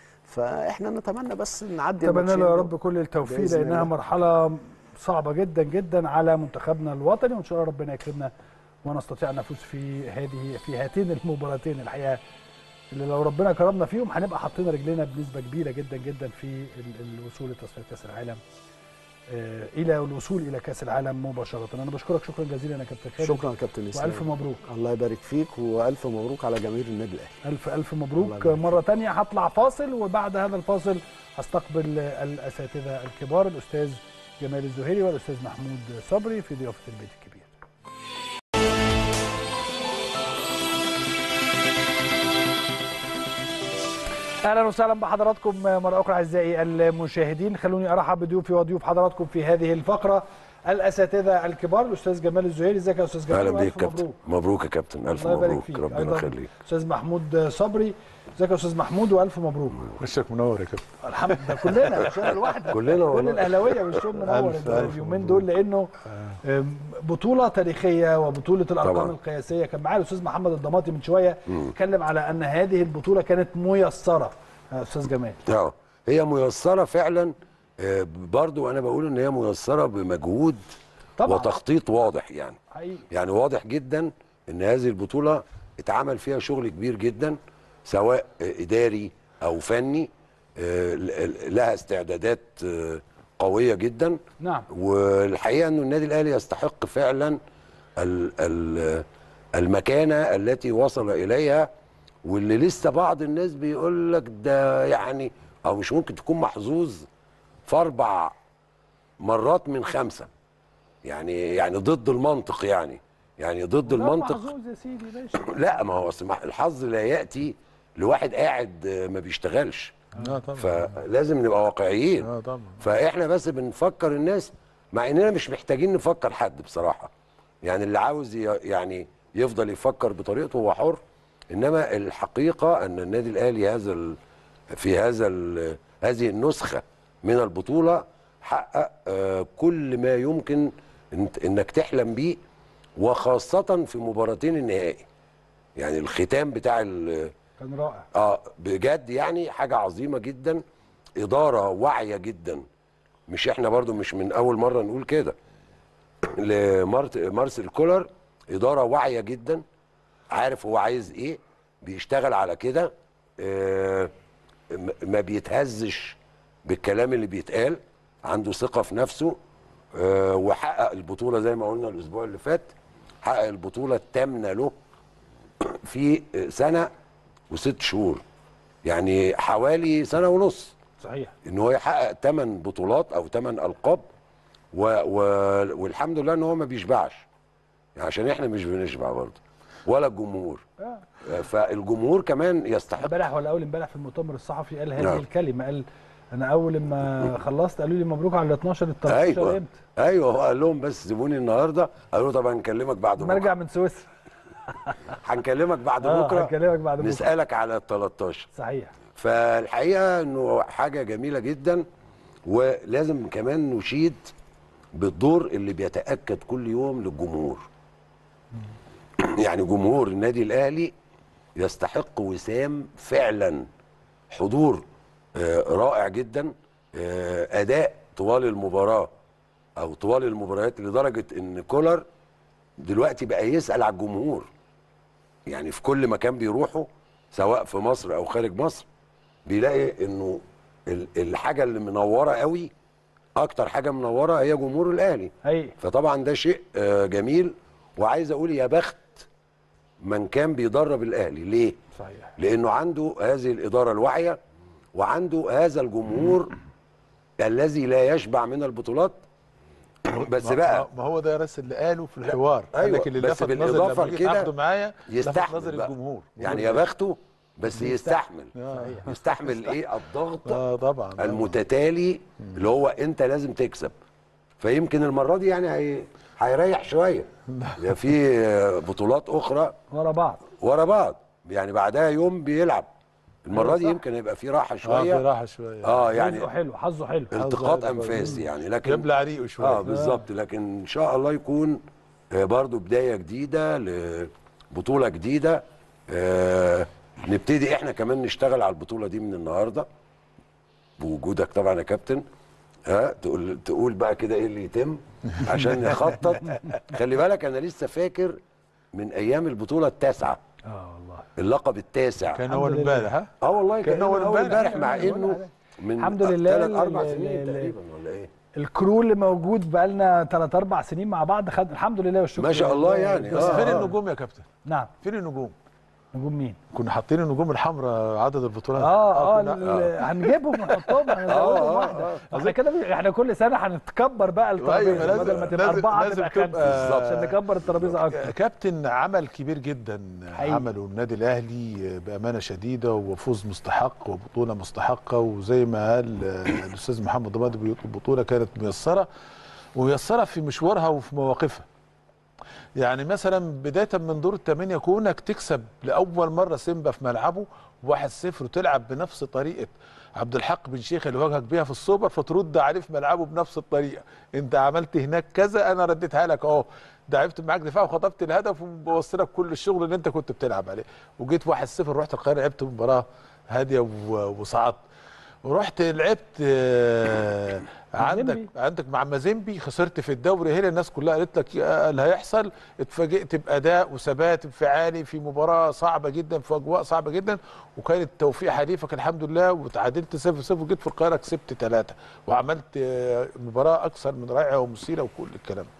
فاحنا نتمنى بس نعدي اتمنى الماتشين له يا دول. رب كل التوفيق بإذن لانها الله. مرحله صعبه جدا جدا على منتخبنا الوطني وان شاء الله ربنا يكرمنا ونستطيع ان نفوز في هذه في هاتين المباراتين الحقيقه اللي لو ربنا كرمنا فيهم هنبقى حاطين رجلنا بنسبه كبيره جدا جدا في ال- الوصول لتصفيات كاس العالم آه، الى الوصول الى كاس العالم مباشره انا بشكرك شكرا جزيلا يا كابتن خالد شكرا كابتن اسلام والف مبروك الله يبارك فيك والف مبروك على جماهير النادي الاهلي الف الف الله مبروك يبارك مره تانية هطلع فاصل وبعد هذا الفاصل هستقبل الاساتذه الكبار الاستاذ جمال الزهيري والاستاذ محمود صبري في ضيافه البيت الكبير اهلا وسهلا بحضراتكم مره اخرى اعزائي المشاهدين خلوني ارحب بضيوفي وضيوف حضراتكم في هذه الفقره الاساتذه الكبار الاستاذ جمال الزهيري ازيك يا استاذ جمال اهلا وألف بيك كابتن مبروك. مبروك يا كابتن الف الله يبارك مبروك فيك. ربنا أيضاً يخليك استاذ محمود صبري ازيك يا استاذ محمود والف مبروك وشك منور يا كابتن الحمد لله كلنا مش انا لوحدي كلنا كل والله. الاهلاويه وشهم منور ألف ألف اليومين مبروك. دول لانه آم، بطوله تاريخيه وبطوله الارقام طبعاً. القياسيه كان معايا الاستاذ محمد الضماطي من شويه اتكلم على ان هذه البطوله كانت ميسره يا استاذ جمال اه هي ميسره فعلا آه، برضو انا بقول ان هي ميسره بمجهود طبعا وتخطيط واضح يعني حقيقي يعني واضح جدا ان هذه البطوله اتعمل فيها شغل كبير جدا سواء آه، اداري او فني آه، ل- ل- لها استعدادات آه، قويه جدا نعم والحقيقه انه النادي الاهلي يستحق فعلا ال- ال- المكانه التي وصل اليها واللي لسه بعض الناس بيقول لك ده يعني او مش ممكن تكون محظوظ في اربع مرات من خمسه يعني يعني ضد المنطق يعني يعني ضد لا المنطق محظوظ يا سيدي ماشي لا ما هو أصل ما- الحظ لا ياتي لواحد قاعد آه، ما بيشتغلش اه طبعا فلازم نبقى واقعيين اه طبعا فاحنا بس بنفكر الناس مع اننا مش محتاجين نفكر حد بصراحه يعني اللي عاوز ي- يعني يفضل يفكر بطريقته هو حر انما الحقيقه ان النادي الاهلي هذا ال- في هذا ال- هذه النسخه من البطوله حقق آه، كل ما يمكن إنت- انك تحلم بيه وخاصه في مباراتين النهائي يعني الختام بتاع ال- كان رائع اه بجد يعني حاجه عظيمه جدا اداره واعيه جدا مش احنا برضو مش من اول مره نقول كده لمارسيل كولر اداره واعيه جدا عارف هو عايز ايه بيشتغل على كده آه، م- ما بيتهزش بالكلام اللي بيتقال عنده ثقه في نفسه آه، وحقق البطوله زي ما قلنا الاسبوع اللي فات حقق البطوله الثامنه له في سنه وست شهور يعني حوالي سنه ونص صحيح ان هو يحقق 8 بطولات او 8 القاب و... و... والحمد لله ان هو ما بيشبعش يعني عشان احنا مش بنشبع برضه ولا الجمهور آه. فالجمهور كمان يستحق امبارح ولا اول امبارح في المؤتمر الصحفي قال هذه نعم. الكلمه قال انا اول ما خلصت قالوا لي مبروك على ال 12 ال 13 ايوه امتى؟ ايوه هو قال لهم بس سيبوني النهارده قالوا طب هنكلمك بعد ما ارجع بكره من سويسرا هنكلمك بعد اه بكره هكلمك بعد بكره نسالك على ال 13 صحيح فالحقيقه انه حاجه جميله جدا ولازم كمان نشيد بالدور اللي بيتاكد كل يوم للجمهور يعني جمهور النادي الاهلي يستحق وسام فعلا حضور آه، رائع جدا آه، اداء طوال المباراه او طوال المباريات لدرجه ان كولر دلوقتي بقى يسال على الجمهور يعني في كل مكان بيروحوا سواء في مصر او خارج مصر بيلاقي انه ال- الحاجه اللي منوره قوي اكتر حاجه منوره هي جمهور الاهلي اي فطبعا ده شيء آه، جميل وعايز اقول يا بخت من كان بيدرب الاهلي ليه صحيح لانه عنده هذه الاداره الواعيه وعنده هذا الجمهور الذي لا يشبع من البطولات بس ما- بقى ما هو ده يا ريس اللي قاله في الحوار قال أيوة، لك اللي بس لفت نظري بالإضافة لما جيت لكده اخده معايا لفت يستحمل نظر بقى. الجمهور يعني يا بخته بس يستحمل آه. يستحمل ايه الضغط اه طبعا طبعاً. المتتالي اللي هو انت لازم تكسب فيمكن المره دي يعني هي هيريح شويه يبقى في آه، بطولات اخرى ورا بعض ورا بعض يعني بعدها يوم بيلعب المره دي صح. يمكن يبقى في راحه اه في شويه راحه شويه اه يعني يعني حلو حظه حلو التقاط حظ- انفاس يعني لكن يبلع ريقه شويه اه بالظبط لكن ان شاء الله يكون آه، برضو بدايه جديده لبطوله جديده آه نبتدي احنا كمان نشتغل على البطوله دي من النهارده بوجودك طبعا يا كابتن ها تقول تقول بقى كده ايه اللي يتم عشان نخطط خلي بالك انا لسه فاكر من ايام البطوله التاسعه اه والله اللقب التاسع كان الحمد اول لله. امبارح ها اه والله كان كان أول اول امبارح. امبارح مع أيوة، انه أيوة. من الحمد لله ثلاث ال- اربع ال- سنين ال- تقريبا ولا ايه الكرو اللي موجود بقالنا 3 4 سنين مع بعض خد الحمد لله والشكر ما شاء الله لله. يعني. بس آه، فين آه. النجوم يا كابتن نعم فين النجوم نجوم مين؟ كنا حاطين النجوم الحمراء عدد البطولات اه اه كنا- ال- هنجيبهم ونحطهم هنزودهم واحده احنا كده بي- احنا كل سنه هنتكبر بقى الترابيزه لازم- بدل ما تبقى لازم- اربعه لازم تبقى تبقى- خمسه عشان نكبر الترابيزه اكتر كابتن عمل كبير جدا حقيقي. عمله النادي الاهلي بامانه شديده وفوز مستحق وبطوله مستحقه وزي ما قال آه، الاستاذ محمد ضمادي بيقول البطوله كانت ميسره وميسره في مشوارها وفي مواقفها يعني مثلا بدايه من دور الثمانيه كونك تكسب لاول مره سيمبا في ملعبه 1-0 وتلعب بنفس طريقه عبد الحق بن شيخ اللي واجهك بيها في السوبر فترد عليه في ملعبه بنفس الطريقه انت عملت هناك كذا انا رديتها لك اهو دعبت معاك دفاع وخطفت الهدف وبوصلك كل الشغل اللي انت كنت بتلعب عليه وجيت 1-0 رحت القاهره لعبت مباراه هاديه و- وصعدت ورحت لعبت آه، عندك مازيمبي. عندك مع مازيمبي خسرت في الدوري هنا الناس كلها قالت لك يا اللي هيحصل اتفاجئت باداء وثبات انفعالي في مباراه صعبه جدا في اجواء صعبه جدا وكان التوفيق حليفك الحمد لله وتعادلت 0 0 وجيت في القاهره كسبت ثلاثه وعملت آه، مباراه اكثر من رائعه ومثيره وكل الكلام ده.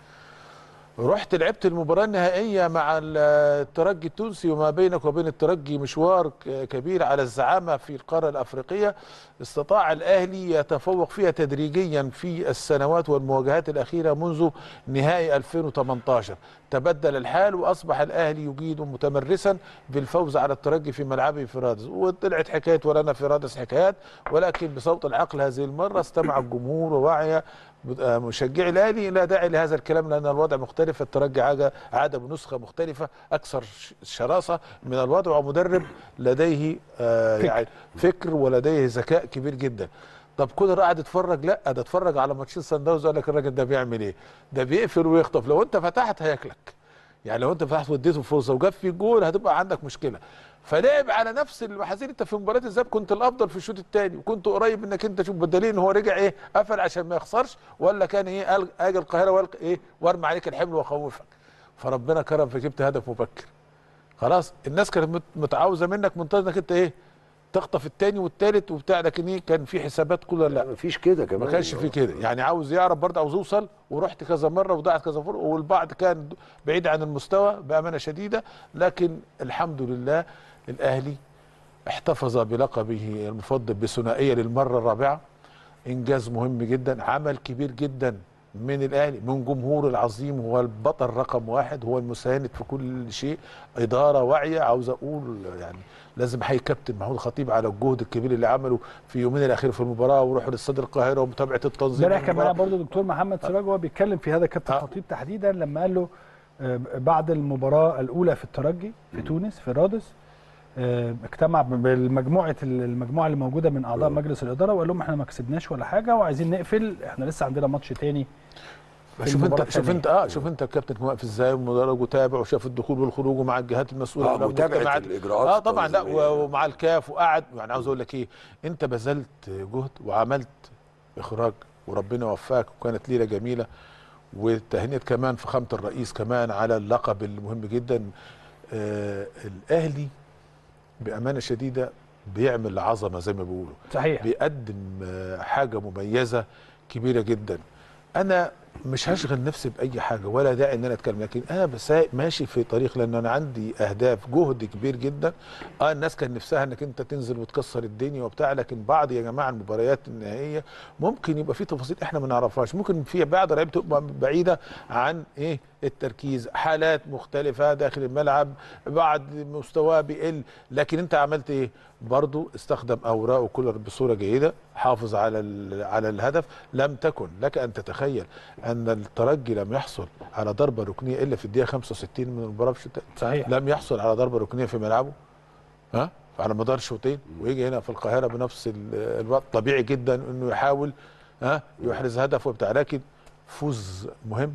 رحت لعبت المباراة النهائية مع الترجي التونسي وما بينك وبين الترجي مشوار ك- كبير على الزعامة في القارة الأفريقية استطاع الأهلي يتفوق فيها تدريجيا في السنوات والمواجهات الأخيرة منذ نهائي 2018 تبدل الحال وأصبح الأهلي يجيد متمرسا بالفوز على الترجي في ملعبه في رادس وطلعت حكاية ولنا في رادس حكايات ولكن بصوت العقل هذه المرة استمع الجمهور ووعي مشجعي الاهلي لا داعي لهذا الكلام لان الوضع مختلف الترجي عاد عاد بنسخه مختلفه اكثر ش- شراسه من الوضع ومدرب لديه آه يعني فكر ولديه ذكاء كبير جدا طب كولر قاعد يتفرج لا ده اتفرج على ماتشين سان داونز قال لك الراجل ده بيعمل ايه ده بيقفل ويخطف لو انت فتحت هياكلك يعني لو انت فتحت واديته فرصه وجاب في جول هتبقى عندك مشكله فلعب على نفس المحاذير انت في مباراه الذهاب كنت الافضل في الشوط الثاني وكنت قريب انك انت شوف بالدليل ان هو رجع ايه قفل عشان ما يخسرش ولا كان ايه قال اجي القاهره والق ايه وارمي عليك الحمل واخوفك فربنا كرم فجبت هدف مبكر خلاص الناس كانت مت- متعاوزه منك منتظر انك انت ايه تخطف التاني والتالت وبتاع لكن ايه كان في حسابات كلها لا مفيش كده كمان ما كانش في كده يعني عاوز يعرف برضه عاوز يوصل ورحت كذا مره وضاعت كذا مره والبعض كان بعيد عن المستوى بامانه شديده لكن الحمد لله الاهلي احتفظ بلقبه المفضل بثنائيه للمره الرابعه انجاز مهم جدا عمل كبير جدا من الاهلي من جمهور العظيم هو البطل رقم واحد هو المساند في كل شيء اداره واعيه عاوز اقول يعني لازم حي كابتن محمود الخطيب على الجهد الكبير اللي عمله في يومين الاخير في المباراه وروحوا لاستاد القاهره ومتابعه التنظيم امبارح كان معانا للمباراة. برضه دكتور محمد سراج وهو بيتكلم في هذا كابتن خطيب تحديدا لما قال له آه، بعد المباراه الاولى في الترجي في تونس في رادس آه، اجتمع بالمجموعه المجموعه اللي موجوده من اعضاء مجلس الاداره وقال لهم احنا ما كسبناش ولا حاجه وعايزين نقفل احنا لسه عندنا ماتش تاني في شوف المباراة انت شوف التانية. انت اه شوف انت الكابتن كان واقف ازاي والمدرج وتابع وشاف الدخول والخروج ومع الجهات المسؤوله آه، ولا متابعة المجتمعات. الإجراءات اه طبعا لا التنظيمية. و- ومع الكاف وقعد يعني عاوز اقول لك ايه انت بذلت جهد وعملت اخراج وربنا وفاك وكانت ليله جميله وتهنئه كمان فخامه الرئيس كمان على اللقب المهم جدا آه الاهلي بامانه شديده بيعمل عظمه زي ما بيقولوا صحيح بيقدم آه، حاجه مميزه كبيره جدا انا مش هشغل نفسي باي حاجه ولا داعي ان انا اتكلم لكن انا بس ماشي في طريق لان انا عندي اهداف جهد كبير جدا اه الناس كان نفسها انك انت تنزل وتكسر الدنيا وبتاع لكن بعض يا جماعه المباريات النهائيه ممكن يبقى في تفاصيل احنا ما نعرفهاش ممكن في بعض لعيبه تبقى بعيده عن ايه التركيز حالات مختلفه داخل الملعب بعض مستواه بيقل لكن انت عملت ايه برضو استخدم اوراقه كولر بصوره جيده حافظ على ال- على الهدف لم تكن لك ان تتخيل ان الترجي لم يحصل على ضربه ركنيه الا في الدقيقه 65 من المباراه في الشوط صحيح لم يحصل على ضربه ركنيه في ملعبه ها على مدار شوطين ويجي هنا في القاهره بنفس ال- الوقت طبيعي جدا انه يحاول ها يحرز هدف وبتاع لكن فوز مهم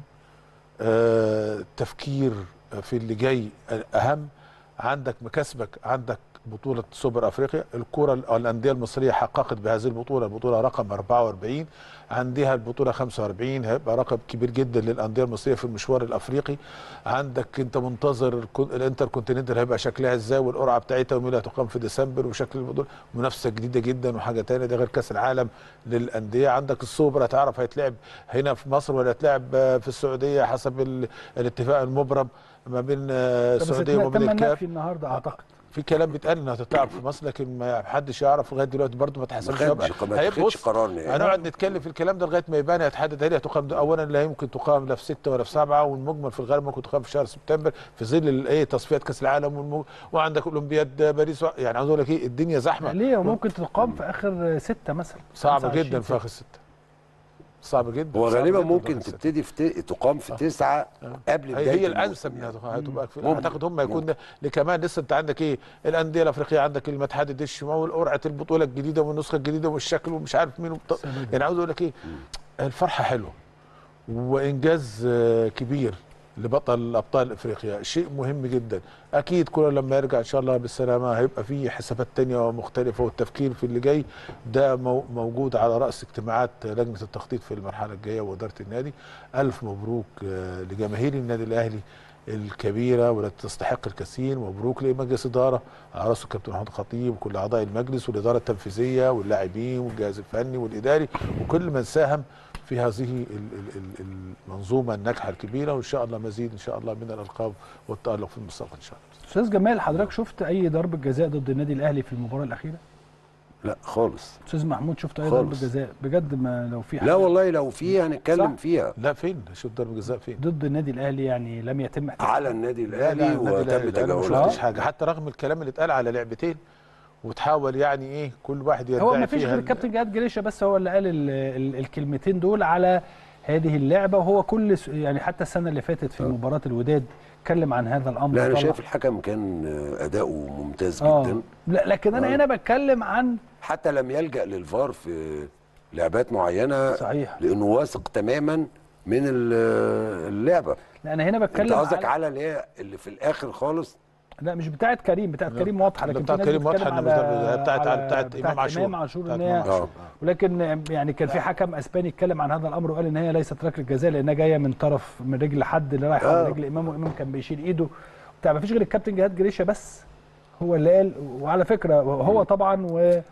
آه تفكير في اللي جاي اهم عندك مكاسبك عندك بطولة سوبر افريقيا الكرة الاندية المصرية حققت بهذه البطولة البطولة رقم 44 عندها البطولة 45 هيبقى رقم كبير جدا للاندية المصرية في المشوار الافريقي عندك انت منتظر الكون- الانتر كونتيننتال هيبقى شكلها ازاي والقرعة بتاعتها ومين اللي هتقام في ديسمبر وشكل البطولة منافسة جديدة جدا وحاجة تانية ده غير كاس العالم للاندية عندك السوبر هتعرف هيتلعب هنا في مصر ولا هيتلعب آه، في السعودية حسب ال- الاتفاق المبرم ما بين آه، بس السعودية وما بين تم الكاف النفي النهارده اعتقد في كلام بيتقال انها هتتلعب في مصر لكن ما حدش يعرف لغايه دلوقتي برضه ما تحسبش ما خدش- ما هيبقى خدش بص، قرار نهائي. هنقعد نتكلم في الكلام ده لغايه ما يبان هيتحدد هل هتقام ده اولا لا يمكن تقام لا في سته ولا في سبعه والمجمل في الغالب ممكن تقام في شهر سبتمبر في ظل الايه تصفيات كاس العالم والمج... وعندك اولمبياد باريس و... يعني عاوز اقول لك ايه الدنيا زحمه ليه وممكن تقام في اخر ستة مثلا صعبه 25 جدا في ستة. اخر سته صعب جدا هو صعب غالبا جدا في ممكن آخر ستة. تبتدي في ت- تقام في تسعة قبل هي, بداية هي الموسم الانسب يعني. انها هتبقى في ممكن. اعتقد هم يكون ده كمان لسه انت عندك ايه الانديه الافريقيه عندك الاتحاد الدش والقرعه البطوله الجديده والنسخه الجديده والشكل ومش عارف مين وبط... يعني عاوز اقول لك ايه الفرحه حلوه وانجاز آه، كبير لبطل ابطال افريقيا شيء مهم جدا اكيد كل لما يرجع ان شاء الله بالسلامه هيبقى في حسابات تانية مختلفه والتفكير في اللي جاي ده مو- موجود على راس اجتماعات لجنه التخطيط في المرحله الجايه واداره النادي الف مبروك آه، لجماهير النادي الاهلي الكبيره والتي تستحق الكثير مبروك لمجلس اداره على راسه الكابتن محمود الخطيب وكل اعضاء المجلس والاداره التنفيذيه واللاعبين والجهاز الفني والاداري وكل من ساهم في هذه ال- ال- ال- المنظومه الناجحه الكبيره وان شاء الله مزيد ان شاء الله من الالقاب والتالق في المستقبل ان شاء الله استاذ جمال حضرتك شفت اي ضربه جزاء ضد النادي الاهلي في المباراه الاخيره لا خالص استاذ محمود شفت اي خالص. ضربه جزاء بجد ما لو في لا حاجة والله لو في هنتكلم صح؟ فيها لا فين شوف ضربه جزاء فين ضد النادي الاهلي يعني لم يتم احتسابها على النادي لا لا الاهلي النادي وتم الأهلي، انا ما تجاوزها شفتش حاجه حتى رغم الكلام اللي اتقال على لعبتين وتحاول يعني ايه كل واحد يدعي هو ما فيش فيها غير ال- الكابتن جهاد جريشه بس هو اللي قال ال ال الكلمتين دول على هذه اللعبه وهو كل س- يعني حتى السنه اللي فاتت في مباراه الوداد اتكلم عن هذا الامر لا انا وطلع- شايف الحكم كان آه، اداؤه ممتاز اه جدا لا لكن انا آه. هنا بتكلم عن حتى لم يلجا للفار في لعبات معينه صحيح لانه واثق تماما من ال- اللعبه لا انا هنا انت بتكلم قصدك على على اللي هي اللي في الاخر خالص لا مش بتاعت كريم بتاعت لا. كريم واضحه لا، لكن بتاعت في ناس كريم واضحة بتتكلم إن مش ضربة جزاء، على بتاعت- على بتاعت إمام عاشور. امام عاشور بتاعت ان هي إمام عاشور. ولكن يعني كان في حكم اسباني اتكلم عن هذا الامر وقال ان هي ليست ركله جزاء لانها جايه من طرف من رجل حد اللي رايح آه. على رجل امام وامام كان بيشيل ايده بتاع ما فيش غير الكابتن جهاد جريشه بس هو اللي قال وعلى فكره هو طبعا و آه،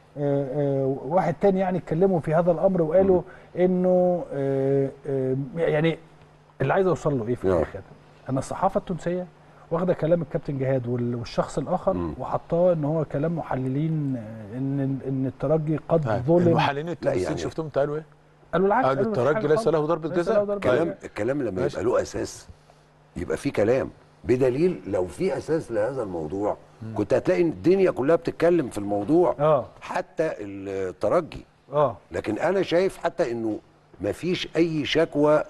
آه، واحد تاني يعني اتكلموا في هذا الامر وقالوا انه آه، آه، يعني اللي عايز اوصل له ايه في آه. الاخر ان الصحافه التونسيه واخده كلام الكابتن جهاد وال- والشخص الاخر مم. وحطاه ان هو كلام محللين آه، ان ان الترجي قد طيب، ظلم المحللين التونسيين يعني- شفتهم قالوا ايه؟ قالوا العكس قالوا قالوا مفيش الترجي حاجة ليس له خالص. ضربة ليس جزاء. له ضربة الكلام جزاء. الكلام لما ماشي. يبقى له اساس يبقى في كلام بدليل لو في اساس لهذا الموضوع كنت هتلاقي إن الدنيا كلها بتتكلم في الموضوع اه حتى الترجي اه لكن انا شايف حتى انه مفيش اي شكوى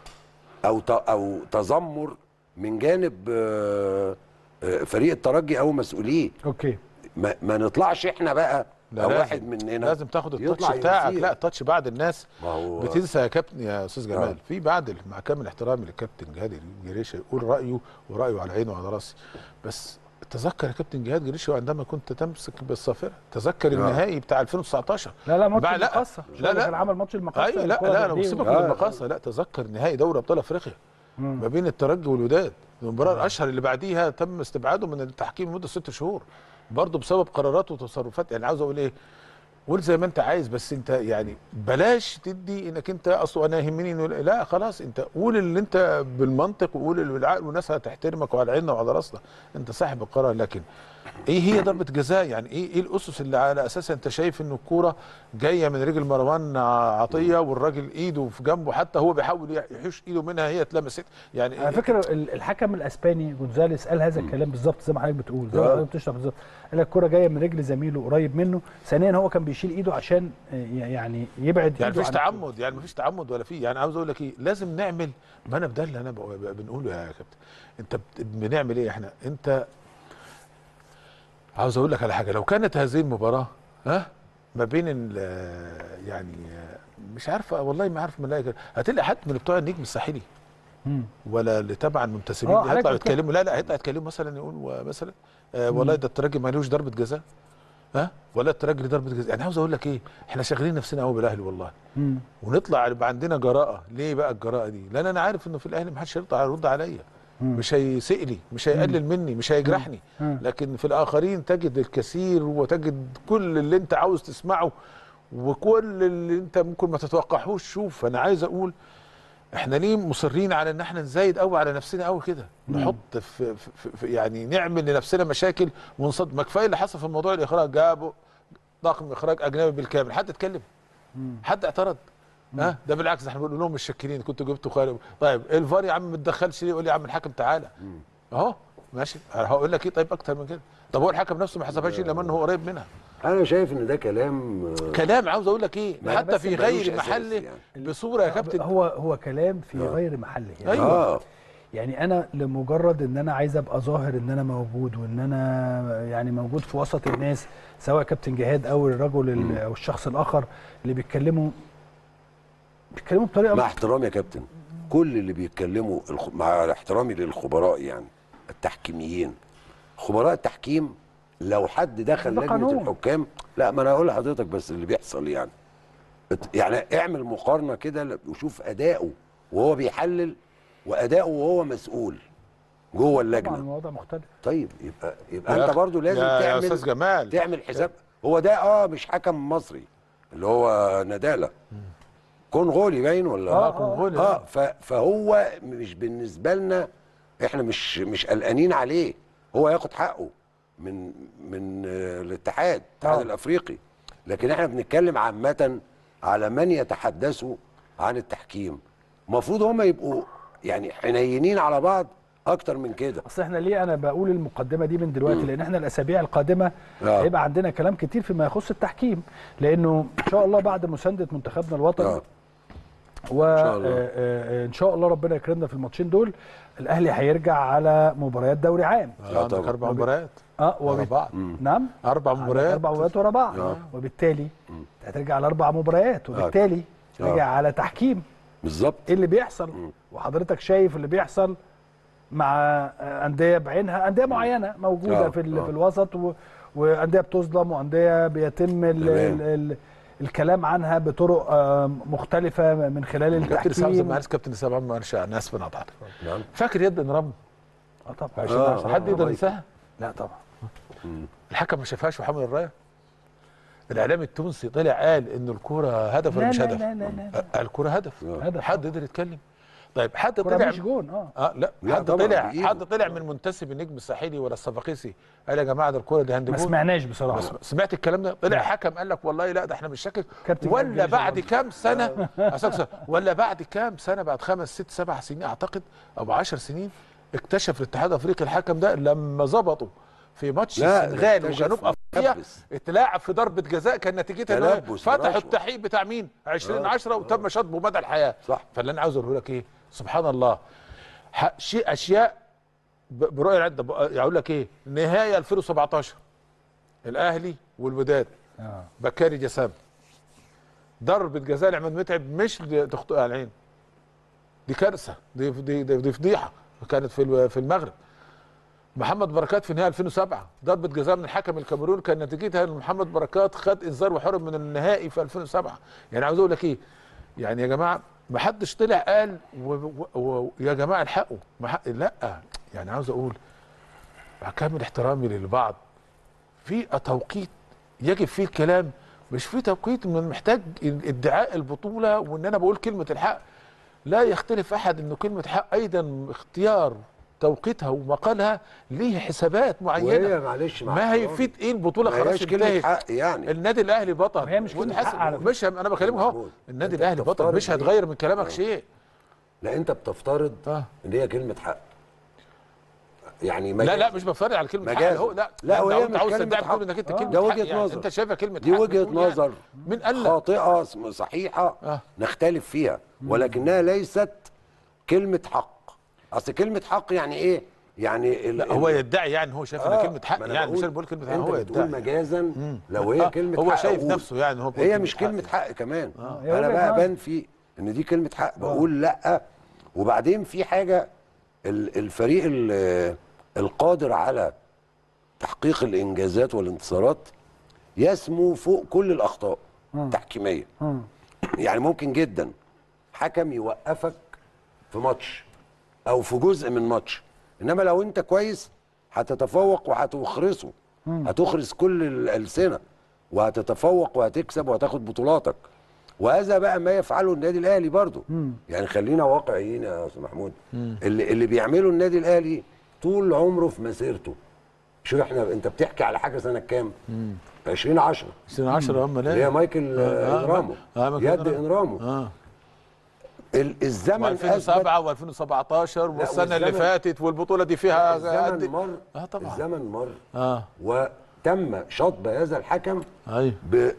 او ت- او تذمر من جانب آه، آه، فريق الترجي او مسؤوليه اوكي ما, ما نطلعش احنا بقى لا او لازم. واحد مننا لازم تاخد التاتش يطلع بتاعك يثير. لا التاتش بعد الناس ما هو بتنسى يا كابتن يا استاذ جمال آه. في بعد ال- مع كامل احترامي للكابتن جهاد جريشه يقول رايه ورايه على عيني وعلى راسي بس تذكر يا كابتن جهاد جريشه عندما كنت تمسك بالصافره تذكر النهائي بتاع 2019 لا لا ماتش بقى- لا، المقصه لا، لا. كان عمل ماتش المقصه ايوه لا الكرة لا انا بإيديه. بسيبك آه. من المقاصه لا تذكر نهائي دوري ابطال افريقيا مم. ما بين الترجي والوداد المباراه الاشهر اللي بعديها تم استبعاده من التحكيم لمده ست شهور برضه بسبب قرارات وتصرفات يعني عاوز اقول ايه قول زي ما انت عايز بس انت يعني بلاش تدي انك انت اصل انا يهمني انه لا خلاص انت قول اللي انت بالمنطق وقول اللي بالعقل والناس هتحترمك وعلى عيننا وعلى راسنا انت صاحب القرار لكن ايه هي ضربه جزاء يعني ايه ايه الاسس اللي على اساسها انت شايف ان الكوره جايه من رجل مروان عطيه والراجل ايده في جنبه حتى هو بيحاول يحوش ايده منها هي اتلمست يعني على فكره ال- الحكم الاسباني جونزاليس قال هذا الكلام بالظبط زي ما حضرتك بتقول زي ما آه. حضرتك بتشرح بالظبط قال لك الكره جايه من رجل زميله قريب منه ثانيا هو كان بيشيل ايده عشان آه، يعني يبعد يعني ايده مفيش عن تعمد يعني مفيش تعمد ولا في يعني عاوز اقول لك ايه لازم نعمل ما انا ده اللي انا بق- بق- بنقوله يا كابتن انت بت- بنعمل ايه احنا انت عاوز اقول لك على حاجه لو كانت هذه المباراه ها ما بين ال- يعني مش عارف والله ما عارف من لا هتلاقي حد من بتوع النجم الساحلي مم. ولا اللي تبع المنتسبين آه، دي حضرتك هيطلعوا بتتكلم. يتكلموا لا لا هيطلع يتكلموا مثلا يقول مثلا آه والله ده الترجي مالوش ضربه جزاء ها ولا الترجي ليه ضربه جزاء يعني عاوز اقول لك ايه احنا شاغلين نفسنا قوي بالاهلي والله مم. ونطلع يبقى عندنا جراءه ليه بقى الجراءه دي لان انا عارف انه في الاهلي ما حدش هيرضى يرد عليا مم. مش هيسئلي مش هيقلل مني مش هيجرحني مم. لكن في الاخرين تجد الكثير وتجد كل اللي انت عاوز تسمعه وكل اللي انت ممكن ما تتوقعهوش شوف انا عايز اقول احنا ليه مصرين على ان احنا نزايد قوي على نفسنا قوي كده نحط في, في, في, في يعني نعمل لنفسنا مشاكل ونصد ما كفايه اللي حصل في موضوع الاخراج جابوا طاقم اخراج اجنبي بالكامل حد اتكلم حد اعترض ها ده بالعكس احنا بنقول لهم مش شاكرين كنتوا جبتوا خالد طيب الفار يا عم ما تدخلش ليه يقول لي يا عم الحكم تعالى اهو ماشي هقول لك ايه طيب اكتر من كده طب هو الحكم نفسه ما حسبهاش الا انه هو قريب منها انا شايف ان ده كلام آه، كلام عاوز اقول لك ايه ما حتى بس في ملوش غير أساس محله يعني. بصوره يا كابتن هو هو كلام في غير محله يعني أيوة. اه يعني انا لمجرد ان انا عايز ابقى ظاهر ان انا موجود وان انا يعني موجود في وسط الناس سواء كابتن جهاد او الرجل ال- او الشخص الاخر اللي بيتكلموا بيتكلموا بطريقه مع احترامي يا كابتن كل اللي بيتكلموا الخ... مع احترامي للخبراء يعني التحكيميين خبراء التحكيم لو حد دخل ده لجنه قانون. الحكام لا ما انا هقول لحضرتك بس اللي بيحصل يعني ات- يعني اعمل مقارنه كده ل- وشوف اداؤه وهو بيحلل واداؤه وهو مسؤول جوه طبعا اللجنه الموضوع مختلف طيب يبقى يبقى يا انت أخ- برضو لازم يا- يا تعمل استاذ جمال تعمل حساب هو ده اه مش حكم مصري اللي هو ندالة كونغولي باين ولا اه كونغولي اه ف- فهو مش بالنسبه لنا احنا مش مش قلقانين عليه هو ياخد حقه من من آه، الاتحاد الاتحاد آه. الافريقي لكن احنا بنتكلم عامه على من يتحدثوا عن التحكيم المفروض هم يبقوا يعني حنينين على بعض اكتر من كده اصل احنا ليه انا بقول المقدمه دي من دلوقتي لان احنا الاسابيع القادمه آه. هيبقى عندنا كلام كتير فيما يخص التحكيم لانه ان شاء الله بعد مسانده منتخبنا الوطني آه. وان الله. ان شاء الله ربنا يكرمنا في الماتشين دول الاهلي هيرجع على مباريات دوري عام آه عندك طبعا. اربع مباريات اه ورا وبت... بعض نعم اربع عندك مباريات اربع مباريات ورا بعض آه. وبالتالي هترجع على اربع مباريات وبالتالي آه. ترجع على تحكيم بالظبط ايه اللي بيحصل وحضرتك شايف اللي بيحصل مع آه، انديه بعينها انديه معينه موجوده آه، في ال- آه. في الوسط و... وانديه بتظلم وانديه بيتم ال... تمام. ال... ال... الكلام عنها بطرق آه، مختلفه من خلال كابتن سامي التحكيم معلش كابتن سامي معلش انا اسف انا قطعتك نعم فاكر يد انرام اه طبعا 20 آه، 10 حد آه، يقدر آه. ينساها لا طبعا الحكم ما شافهاش وحمل الرايه الاعلام التونسي طلع قال ان الكوره هدف ولا لا مش لا هدف لا لا لا قال الكوره هدف هدف حد يقدر يتكلم طيب حد كرة طلع مش جون اه اه لا, لا حد طبعاً، طلع بإيده. حد طلع من منتسب النجم الساحلي ولا الصفاقيسي قال يا جماعه ده الكوره دي هاند ما جول سمعناش بصراحه بس- سمعت الكلام ده طلع حكم قال لك والله لا ده احنا مش شاكك كابتن ولا جرجس بعد برضه. كام سنه أسألك سؤال، ولا بعد كام سنه بعد خمس ست سبع سنين اعتقد او عشر سنين اكتشف الاتحاد الافريقي الحكم ده لما ظبطوا في ماتش لا، السنغال اكتشف وجنوب افريقيا تلبس. اتلاعب في ضربه جزاء كان نتيجتها ان هو تلبس فتحوا برشوة. التحقيق بتاع مين 20 آه، 10 وتم شطبه مدى الحياه صح. فاللي انا عاوز اقوله لك ايه سبحان الله ح- شيء اشياء ب- برؤيه العده ب- اقول لك ايه نهايه 2017 الاهلي والوداد اه بكاري جسام ضربة جزاء لعماد متعب مش تخطئ على العين دي كارثة دي دي دي, دي فضيحة كانت في الو- في المغرب محمد بركات في نهاية 2007 ضربة جزاء من الحكم الكاميروني كان نتيجتها ان محمد بركات خد انذار وحرم من النهائي في 2007 يعني عاوز اقول لك ايه يعني يا جماعة ما حدش طلع قال و- و- و- يا جماعة الحقوا ما حق لا يعني عاوز اقول مع كامل احترامي للبعض في توقيت يجب فيه الكلام مش في توقيت من محتاج ادعاء البطوله وان انا بقول كلمه الحق لا يختلف احد انه كلمه حق ايضا اختيار توقيتها ومقالها ليه حسابات وهي معينه معلش مع ما احترامي، هيفيد ايه البطوله ما خلاص هياش كلمه انتهت حق يعني النادي الاهلي بطل هي مش كلمة وتحس- حق على فكرة. مش انا بكلمك اهو مظبوط. النادي أنت الاهلي بطل بتفترض مش إيه؟ هتغير من كلامك آه. شيء لا انت بتفترض آه. ان هي كلمه حق يعني لا لا مش بفترض على كلمه حق مجازا. هو لا لا، انت وهي عاوز- مش عاوز كلمة تدعي حق. تقول انك انت آه. كلمه ده حق وجهة يعني. نظر. انت شايفها كلمه دي حق وجهه بتقول يعني. نظر مين قال لك خاطئه اسم- صحيحه آه. نختلف فيها ولكنها ليست كلمه حق اصل كلمه حق يعني ايه يعني ال- لا هو ال- يدعي يعني هو شايف آه، ان كلمه حق ما أنا يعني مش بقول- انا بقول كلمه حق انت هو بتقول يدعي مجازا لو هي آه، كلمه هو حق شايف أقول. نفسه يعني هو بيقول هي كلمة مش حق. كلمه حق كمان هي انا وجهة بقى نظر. بنفي ان دي كلمه حق بقول لا وبعدين في حاجه ال- الفريق ال- القادر على تحقيق الانجازات والانتصارات يسمو فوق كل الاخطاء التحكيميه يعني ممكن جدا حكم يوقفك في ماتش او في جزء من ماتش انما لو انت كويس هتتفوق وهتخرسه هتخرس كل الالسنه وهتتفوق وهتكسب وهتاخد بطولاتك وهذا بقى ما يفعله النادي الاهلي برضو يعني خلينا واقعيين يا استاذ محمود اللي, اللي بيعمله النادي الاهلي طول عمره في مسيرته شوف احنا انت بتحكي على حاجه سنه كام 2010 سنه 10 هم اللي هي لا مايكل آه، آه انرامو آه، مايكل يد إنرامو. انرامو اه ال- الزمن و2007 و2017 والسنه اللي والزمن- فاتت والبطوله دي فيها الزمن قد- مر اه طبعا الزمن مر اه وتم شطب هذا الحكم ايوه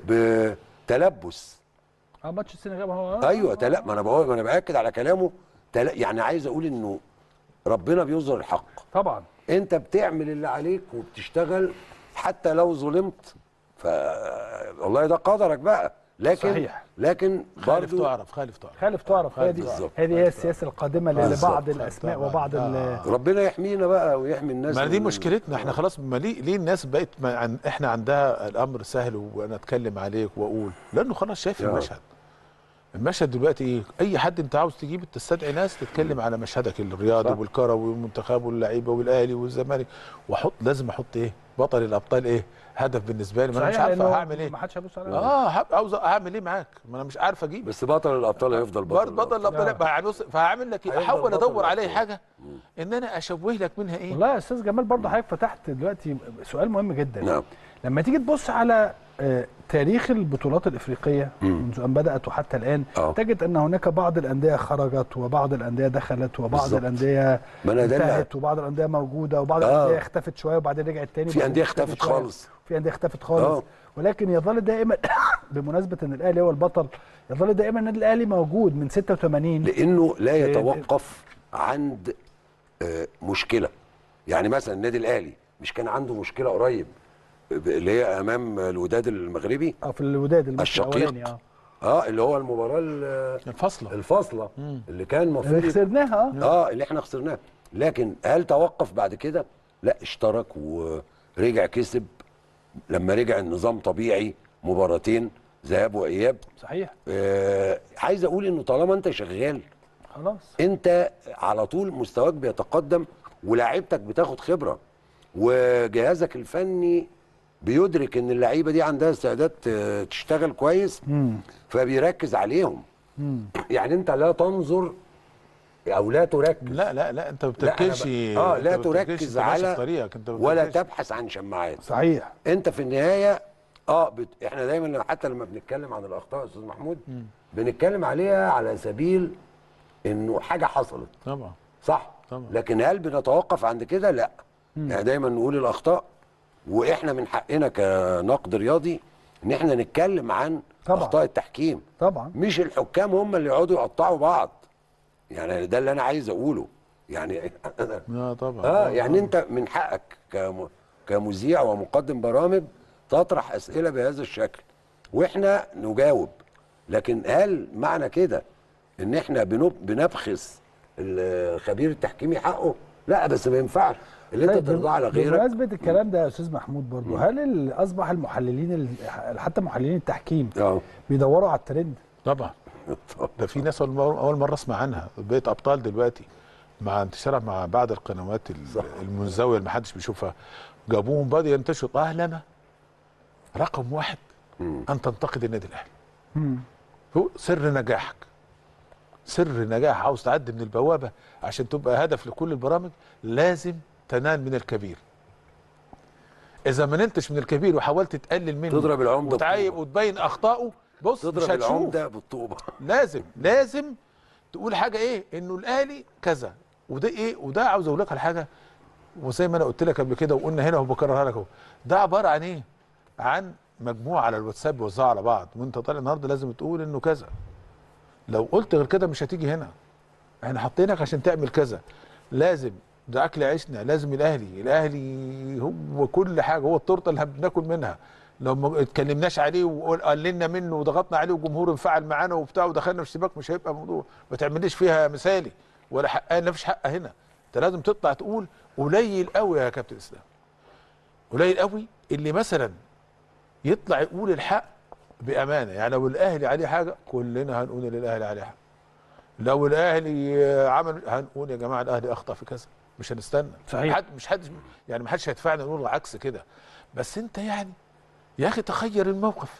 ب- بتلبس اه ماتش السنغال ما هو ايوه تلا ما انا بقول ما انا باكد على كلامه تلا يعني عايز اقول انه ربنا بيظهر الحق طبعا انت بتعمل اللي عليك وبتشتغل حتى لو ظلمت ف والله ده قدرك بقى لكن صحيح. لكن خالف برضو تعرف خالف تعرف خالف تعرف هي دي بالظبط. هذه هي السياسه القادمه بالظبط. لبعض الاسماء طبعاً. وبعض ال- ربنا يحمينا بقى ويحمي الناس ما دي من- مشكلتنا احنا خلاص ما ليه ليه الناس بقت ما عن احنا عندها الامر سهل وانا اتكلم عليك واقول لانه خلاص شايف يا. المشهد المشهد دلوقتي ايه اي حد انت عاوز تجيب تستدعي ناس تتكلم على مشهدك الرياضي صح. والكروي والمنتخب واللعيبه والاهلي والزمالك واحط لازم احط ايه بطل الابطال ايه هدف بالنسبه لي ما انا مش صحيح عارف لأنه هعمل ايه ما حدش هيبص على اه هب- عاوز اعمل ايه معاك ما انا مش عارف اجيب بس بطل الابطال هيفضل بطل برضه بطل الأبطال. الابطال يعني بص فهعمل لك ايه هيفضل احاول بطل ادور عليه الأبطال. حاجه ان انا اشوه لك منها ايه والله يا استاذ جمال برضه حضرتك فتحت دلوقتي سؤال مهم جدا نعم لما تيجي تبص على آه، تاريخ البطولات الافريقيه منذ ان بدات وحتى الان آه. تجد ان هناك بعض الانديه خرجت وبعض الانديه دخلت وبعض بالظبط. الانديه ما أنا ده اللي- انتهت وبعض الانديه موجوده وبعض آه. الانديه اختفت شويه وبعدين رجعت تاني في وبعدين أندية اختفت شوية. خالص. في انديه اختفت خالص آه. ولكن يظل دائما بمناسبه ان الاهلي هو البطل يظل دائما النادي الاهلي موجود من 86 لانه لا يتوقف عند آه، مشكله يعني مثلا النادي الاهلي مش كان عنده مشكله قريب ب- اللي هي امام الوداد المغربي اه في الوداد الماتش الاولاني الشقيق اه اه اللي هو المباراه ال- الفصله الفاصله اللي كان اللي المفروض خسرناها اه اه اللي احنا خسرناه لكن هل توقف بعد كده لا اشترك ورجع كسب لما رجع النظام طبيعي مباراتين ذهاب واياب صحيح آه عايز اقول انه طالما انت شغال خلاص انت على طول مستواك بيتقدم ولاعيبتك بتاخد خبره وجهازك الفني بيدرك ان اللعيبه دي عندها استعداد ت- تشتغل كويس فبيركز عليهم يعني انت لا تنظر او لا تركز لا لا لا انت ما لا، أنا بتركزش ب- اه لا أنت ما بتركزش، تركز أنت ماشي على في طريقك انت ما ولا بتركزش. تبحث عن شماعات صحيح انت في النهايه اه بت... احنا دايما لما- حتى لما بنتكلم عن الاخطاء يا استاذ محمود بنتكلم عليها على سبيل انه حاجه حصلت طبعا صح طبعا. لكن هل بنتوقف عند كده لا يعني دايما نقول الاخطاء واحنا من حقنا كنقد رياضي ان احنا نتكلم عن طبعا. اخطاء التحكيم طبعا مش الحكام هم اللي يقعدوا يقطعوا بعض يعني ده اللي انا عايز اقوله يعني لا طبعا اه يعني انت من حقك كم... كمذيع ومقدم برامج تطرح اسئله بهذا الشكل واحنا نجاوب لكن هل معنى كده ان احنا بنب... بنبخس الخبير التحكيمي حقه لا بس ما ينفعش اللي انت طيب، ترضاه على غيرك بمناسبه الكلام ده يا استاذ محمود برضو هل ال- اصبح المحللين ال- حتى محللين التحكيم اه بيدوروا على الترند طبعا ده في ناس اول مره اول مره اسمع عنها بقيت ابطال دلوقتي مع انتشارها مع بعض القنوات ال- صح. المنزويه اللي محدش بيشوفها جابوهم بدأوا ينتشروا طالما رقم واحد ان تنتقد النادي الاهلي هو سر نجاحك سر نجاح عاوز تعدي من البوابه عشان تبقى هدف لكل البرامج لازم تنال من الكبير اذا ما نلتش من الكبير وحاولت تقلل منه تضرب العمدة وتعيب بطوبة. وتبين اخطائه بص مش تضرب هتشوف العمده بالطوبه لازم لازم تقول حاجه ايه انه الاهلي كذا وده ايه وده عاوز اقول لك على حاجه وزي ما انا قلت لك قبل كده وقلنا هنا وبكررها لك اهو ده عباره عن ايه عن مجموعه على الواتساب بيوزعوا على بعض وانت طالع النهارده لازم تقول انه كذا لو قلت غير كده مش هتيجي هنا احنا حاطينك عشان تعمل كذا لازم ده اكل عيشنا لازم الاهلي الاهلي هو كل حاجه هو التورته اللي بناكل منها لو ما اتكلمناش عليه وقللنا منه وضغطنا عليه والجمهور انفعل معانا وبتاع ودخلنا في سباق مش هيبقى موضوع ما تعمليش فيها مثالي ولا حقها ما فيش حق هنا انت لازم تطلع تقول قليل قوي يا كابتن اسلام قليل قوي اللي مثلا يطلع يقول الحق بامانه يعني لو الاهلي عليه حاجه كلنا هنقول ان الاهلي عليه حق لو الاهلي عمل هنقول يا جماعه الاهلي اخطا في كذا مش هنستنى صحيح. حد مش حد يعني ما حدش هيدفعنا نقول عكس كده بس انت يعني يا اخي تخير الموقف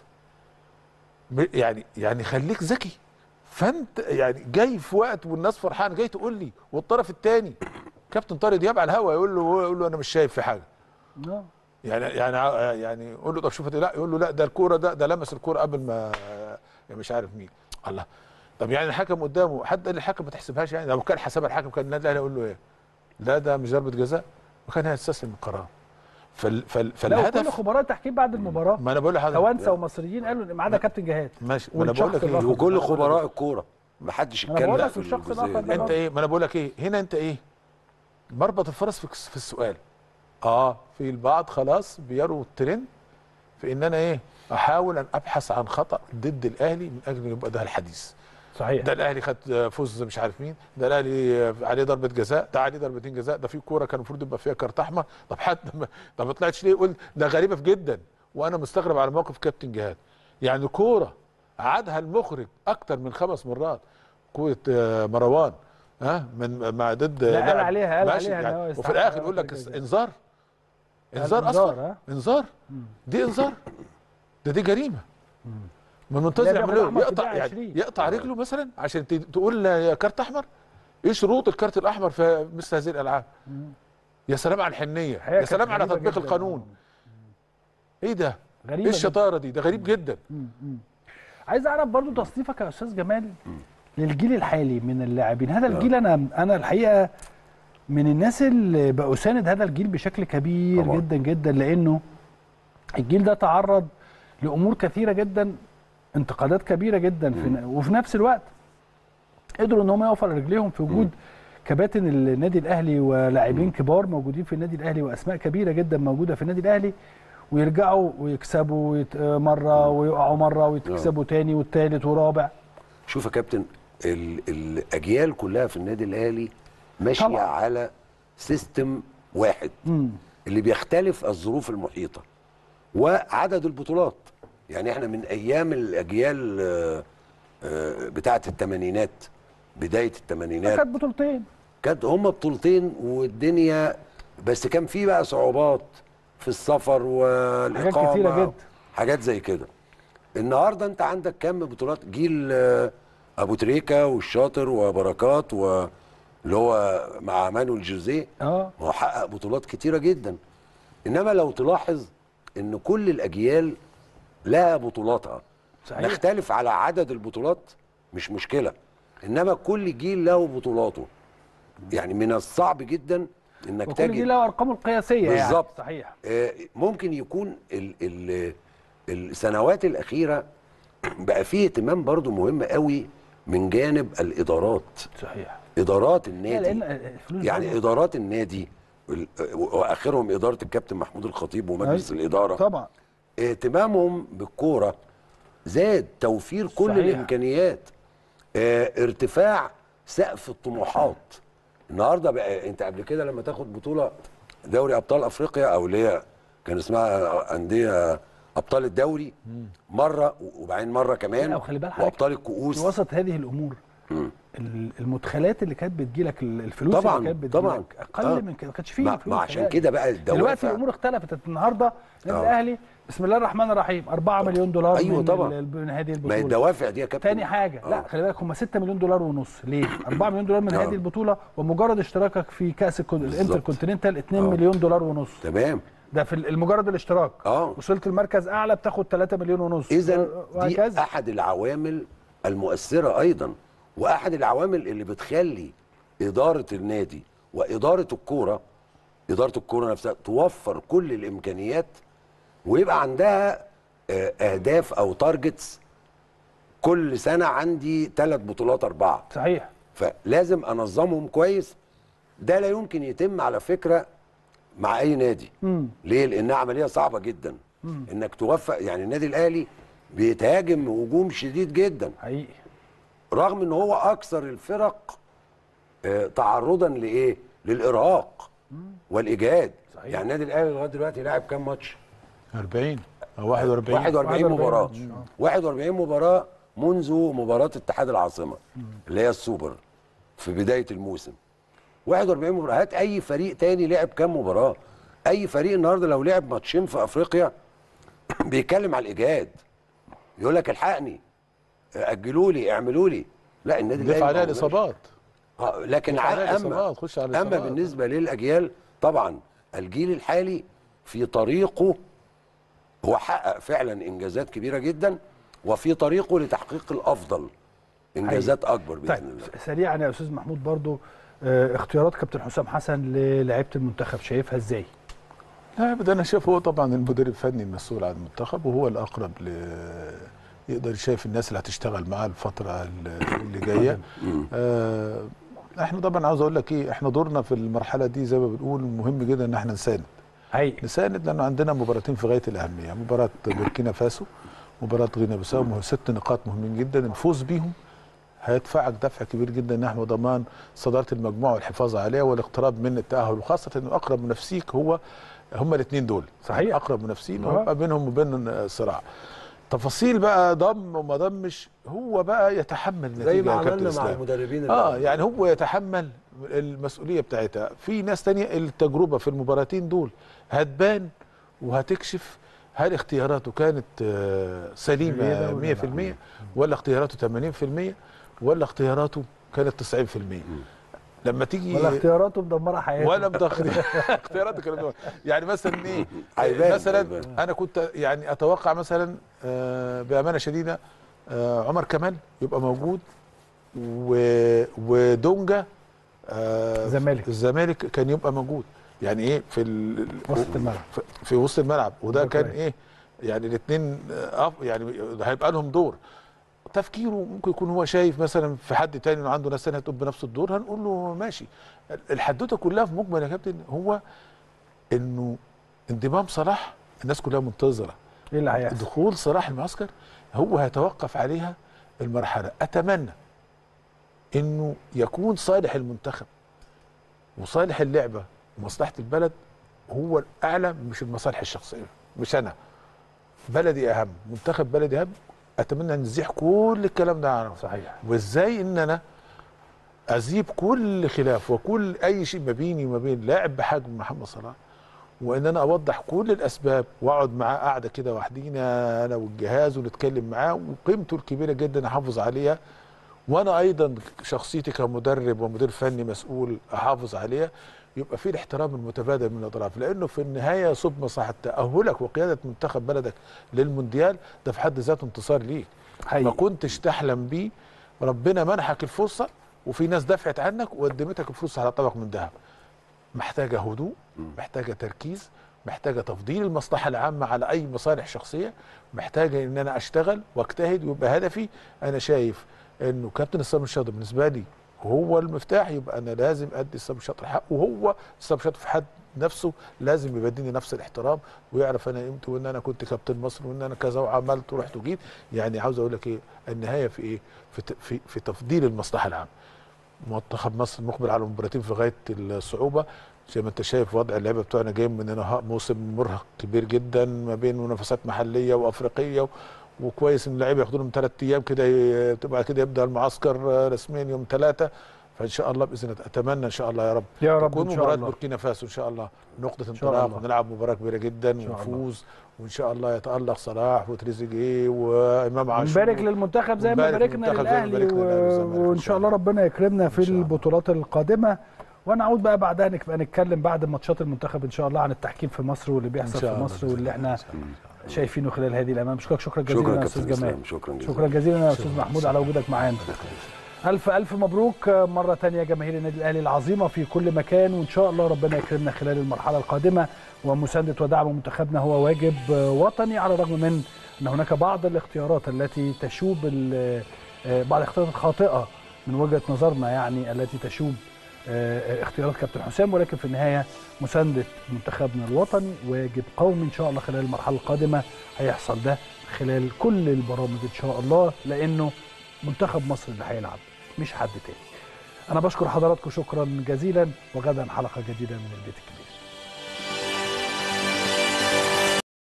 ب- يعني يعني خليك ذكي فانت يعني جاي في وقت والناس فرحان جاي تقول لي والطرف الثاني كابتن طارق دياب على الهوا يقول له يقول له انا مش شايف في حاجه آه. يعني يعني ع- يعني يقول له طب شوف لا يقول له لا ده الكوره ده ده لمس الكوره قبل ما مش عارف مين الله طب يعني الحكم قدامه حد قال الحكم ما تحسبهاش يعني لو كان حسبها الحكم كان النادي الاهلي يقول له ايه؟ لا ده مش ضربه جزاء وكان هيستسلم القرار فال فال لا وكل فالهدف خبراء التحكيم بعد المباراه ما انا بقول لحضرتك توانسه ومصريين قالوا ما عدا كابتن جهاد ماشي ما انا بقول لك والشخص ايه الآخر. وكل خبراء الكوره ما حدش أنا بقول يتكلم لك في الشخص الجزئية الآخر دي. ده انت ايه ما انا بقول لك ايه هنا انت ايه مربط الفرس في في السؤال اه في البعض خلاص بيروا الترند في ان انا ايه احاول ان ابحث عن خطا ضد الاهلي من اجل ان يبقى ده الحديث صحيح ده الاهلي خد فوز مش عارف مين ده الاهلي عليه ضربه جزاء ده عليه ضربتين جزاء ده في كوره كان المفروض يبقى فيها كارت احمر طب حد ما طب ما طلعتش ليه قلت ده غريبه جدا وانا مستغرب على موقف كابتن جهاد يعني كوره عادها المخرج اكتر من خمس مرات كوره آه، مروان ها من مع ضد لا، قال لاعب. عليها- قال ماشي عليها إن هو يعني يستحق وفي الاخر يقول لك ضربة جزاء. انذار قال انذار إنذار، اصلا ها؟ انذار دي انذار ده دي جريمه ما المنتظر لا، بياخد يعمل أحمر ايه في يقطع الدقيقة يعني 20. يقطع رجله مثلا عشان ت- تقول يا كارت احمر ايه شروط الكارت الاحمر في مثل هذه الالعاب يا سلام على الحنيه الحقيقة يا سلام كانت على غريبة تطبيق جداً. القانون ايه ده غريبة ايه الشطاره دي ده غريب جدا عايز اعرف برضو تصنيفك يا استاذ جمال للجيل الحالي من اللاعبين هذا الجيل انا انا الحقيقه من الناس اللي بأساند هذا الجيل بشكل كبير طبعا. جدا جدا لانه الجيل ده تعرض لامور كثيره جدا انتقادات كبيره جدا في وفي نفس الوقت قدروا ان هم يقفوا على رجليهم في وجود كباتن النادي الاهلي ولاعبين كبار موجودين في النادي الاهلي واسماء كبيره جدا موجوده في النادي الاهلي ويرجعوا ويكسبوا ويت- مره ويقعوا مره ويكسبوا تاني والتالت ورابع شوف يا كابتن ال- الاجيال كلها في النادي الاهلي ماشيه طبعا. على سيستم واحد مم. اللي بيختلف الظروف المحيطه وعدد البطولات يعني احنا من ايام الاجيال آه، آه، بتاعه الثمانينات بدايه الثمانينات كانت بطولتين كانت هم بطولتين والدنيا بس كان في بقى صعوبات في السفر والاقامه كتيرة جدا. حاجات زي كده النهارده انت عندك كم بطولات جيل آه، ابو تريكه والشاطر وبركات و اللي هو مع مانويل جوزيه اه ما هو حقق بطولات كتيره جدا انما لو تلاحظ ان كل الاجيال لها بطولاتها صحيح. نختلف على عدد البطولات مش مشكله انما كل جيل له بطولاته يعني من الصعب جدا انك وكل دي تجد لها ارقامه القياسيه يعني بالظبط. صحيح آه، ممكن يكون ال ال السنوات الاخيره بقى فيه اهتمام برضو مهم قوي من جانب الادارات صحيح ادارات لا النادي لان الفلوس يعني برضه- ادارات النادي ال- واخرهم اداره الكابتن محمود الخطيب ومجلس أيوة. الاداره طبعا اهتمامهم بالكوره زاد توفير كل صحيح. الامكانيات اه ارتفاع سقف الطموحات النهارده بقى انت قبل كده لما تاخد بطوله دوري ابطال افريقيا او اللي هي كان اسمها انديه ابطال الدوري مره وبعدين مره كمان لا، وخلي بال حضرتك وابطال في الكؤوس وسط هذه الامور ال- المدخلات اللي كانت بتجيلك ال- الفلوس طبعاً، اللي كانت طبعاً. بتجيلك اقل آه. من كده ما كانش فيه ما- فلوس ما عشان خلي كده بقى بالك. دلوقتي الدوافع الامور اختلفت النهارده النادي آه. الاهلي بسم الله الرحمن الرحيم 4 مليون دولار أيوة من طبعاً. ال- من هذه ما هي البطوله الدوافع دي يا كابتن تاني حاجه لا آه. خلي بالك هم 6 مليون دولار ونص ليه 4 مليون دولار من آه. هذه البطوله ومجرد اشتراكك في كاس الكون- بالظبط. الانتر كونتيننتال 2 آه. مليون دولار ونص تمام ده في ال- مجرد الاشتراك اه وصلت المركز اعلى بتاخد 3 مليون ونص اذا دي وهكذا احد العوامل المؤثره ايضا واحد العوامل اللي بتخلي اداره النادي واداره الكوره اداره الكوره نفسها توفر كل الامكانيات ويبقى عندها آه، اهداف او تارجتس كل سنه عندي ثلاث بطولات اربعه صحيح فلازم انظمهم كويس ده لا يمكن يتم على فكره مع اي نادي امم ليه؟ لانها عمليه صعبه جدا انك توفق يعني النادي الاهلي بيتهاجم هجوم شديد جدا حقيقي رغم ان هو اكثر الفرق آه، تعرضا لايه؟ للارهاق والاجهاد صحيح. يعني النادي الاهلي لغايه دلوقتي لاعب كام ماتش؟ 40 او 41 41 مباراه 41 ماتش. 41 مباراه منذ مباراه اتحاد العاصمه اللي هي السوبر في بدايه الموسم 41 مباراه هات اي فريق تاني لعب كام مباراه اي فريق النهارده لو لعب ماتشين في افريقيا بيتكلم على الاجهاد يقول لك الحقني اجلوا لي اعملوا لي لا النادي دفع عليها ما عملش. الاصابات آه، لكن خش على ع- اما الإصابات، خش على اما الإصابات. بالنسبه للاجيال طبعا الجيل الحالي في طريقه هو حقق فعلا انجازات كبيره جدا وفي طريقه لتحقيق الافضل انجازات اكبر باذن طيب الله سريعا يا استاذ محمود برضو آه، اختيارات كابتن حسام حسن للاعيبه المنتخب شايفها ازاي؟ لا ده انا شايف هو طبعا المدير الفني المسؤول عن المنتخب وهو الاقرب ل يقدر شايف الناس اللي هتشتغل معاه الفتره اللي جايه آه احنا طبعا عاوز اقول لك ايه احنا دورنا في المرحله دي زي ما بنقول مهم جدا ان احنا نساند هي نساند لانه عندنا مباراتين في غايه الاهميه مباراه بوركينا فاسو مباراه غينيا بيساو مه- ست نقاط مهمين جدا الفوز بيهم هيدفعك دفع كبير جدا نحو ضمان صداره المجموعه والحفاظ عليها والاقتراب من التاهل وخاصه انه اقرب منافسيك هو هما الاثنين دول صحيح. اقرب منافسين آه. ويبقى بينهم وبين صراع تفاصيل بقى ضم وما ضمش هو بقى يتحمل زي نتيجة ما يا كابتن عملنا مع إسلام. المدربين اللي اه قبل. يعني هو يتحمل المسؤوليه بتاعتها في ناس تانية التجربه في المباراتين دول هتبان وهتكشف هل اختياراته كانت آه، جيدة سليمه ولا 100% ولا اختياراته 80% ولا اختياراته كانت 90% لما تيجي ولا اختياراته مدمره حياته ولا متاخر اختيارات كانت يعني مثلا ايه هيبان- مثلا هيبان. انا كنت يعني اتوقع مثلا آه، بامانه شديده آه، عمر كمال يبقى موجود و- ودونجا آه، الزمالك. الزمالك كان يبقى موجود يعني ايه في ال- وسط الملعب. في- في وسط الملعب وده ده كان كويس. ايه يعني الاثنين يعني هيبقى لهم دور تفكيره ممكن يكون هو شايف مثلا في حد تاني انه عنده ناس تانية هتقوم بنفس الدور هنقول له ماشي الحدوته كلها في مجمل يا كابتن هو انه انضمام صلاح الناس كلها منتظره ايه اللي هيحصل؟ دخول صلاح المعسكر هو هيتوقف عليها المرحله اتمنى انه يكون صالح المنتخب وصالح اللعبه ومصلحه البلد هو الاعلى مش المصالح الشخصيه مش انا بلدي اهم منتخب بلدي اهم اتمنى ان نزيح كل الكلام ده عنه صحيح وازاي ان انا ازيب كل خلاف وكل اي شيء ما بيني وما بين لاعب بحجم محمد صلاح وان انا اوضح كل الاسباب واقعد معاه قاعده كده وحدينا انا والجهاز ونتكلم معاه وقيمته الكبيره جدا احافظ عليها وانا ايضا شخصيتي كمدرب ومدير فني مسؤول احافظ عليها يبقى في الاحترام المتبادل من الاطراف لانه في النهايه يصب مصلحه تاهلك وقياده منتخب بلدك للمونديال ده في حد ذاته انتصار ليك حقيقي. ما كنتش تحلم بيه ربنا منحك الفرصه وفي ناس دفعت عنك وقدمتك الفرصه على طبق من ذهب محتاجه هدوء محتاجه تركيز محتاجه تفضيل المصلحه العامه على اي مصالح شخصيه محتاجه ان انا اشتغل واجتهد ويبقى هدفي انا شايف انه كابتن اسلام الشاطر بالنسبه لي هو المفتاح يبقى انا لازم ادي اسلام الشاطر حقه وهو اسلام الشاطر في حد نفسه لازم يبديني نفس الاحترام ويعرف انا قيمتي وان انا كنت كابتن مصر وان انا كذا وعملت ورحت وجيت يعني عاوز اقول لك ايه النهايه في ايه في ت- في, في تفضيل المصلحه العامه منتخب مصر مقبل على مباراتين في غايه الصعوبه زي ما انت شايف وضع اللعيبه بتوعنا جاي من انهاء موسم مرهق كبير جدا ما بين منافسات محليه وافريقيه و... وكويس ان اللعيبه ياخدوا لهم ثلاث ايام كده ي- تبقى كده يبدا المعسكر آه، رسميا يوم ثلاثه فان شاء الله باذن الله اتمنى ان شاء الله يا رب يا رب تكون إن شاء مباراه الله. بوركينا فاسو ان شاء الله نقطه شاء انطلاق الله. ونلعب مباراه كبيره جدا شاء الله. ونفوز وان شاء الله يتالق صلاح وتريزيجيه وامام عاشور نبارك للمنتخب زي ما ونبارك باركنا للمنتخب زي ما للاهلي باركنا للأهلي و... والزمالك وان إن شاء الله ربنا يكرمنا في إن شاء الله. البطولات القادمه ونعود بقى بعدها نبقى نتكلم بعد ماتشات المنتخب ان شاء الله عن التحكيم في مصر واللي بيحصل إن شاء في الله مصر بإذن واللي الله. احنا شايفينه خلال هذه الايام بشكرك شكرا جزيلا شكرا يا كابتن استاذ جمال اسلام شكرا جزيلا شكرا جزيلا يا استاذ محمود على وجودك معانا الف الف مبروك مره تانية جماهير النادي الاهلي العظيمه في كل مكان وان شاء الله ربنا يكرمنا خلال المرحله القادمه ومسانده ودعم منتخبنا هو واجب وطني على الرغم من ان هناك بعض الاختيارات التي تشوب ال- بعض الاختيارات الخاطئه من وجهه نظرنا يعني التي تشوب آه، اختيارات كابتن حسام ولكن في النهايه مسانده منتخبنا الوطني واجب قومي ان شاء الله خلال المرحله القادمه هيحصل ده خلال كل البرامج ان شاء الله لانه منتخب مصر اللي هيلعب مش حد تاني انا بشكر حضراتكم شكرا جزيلا وغدا حلقه جديده من البيت الكبير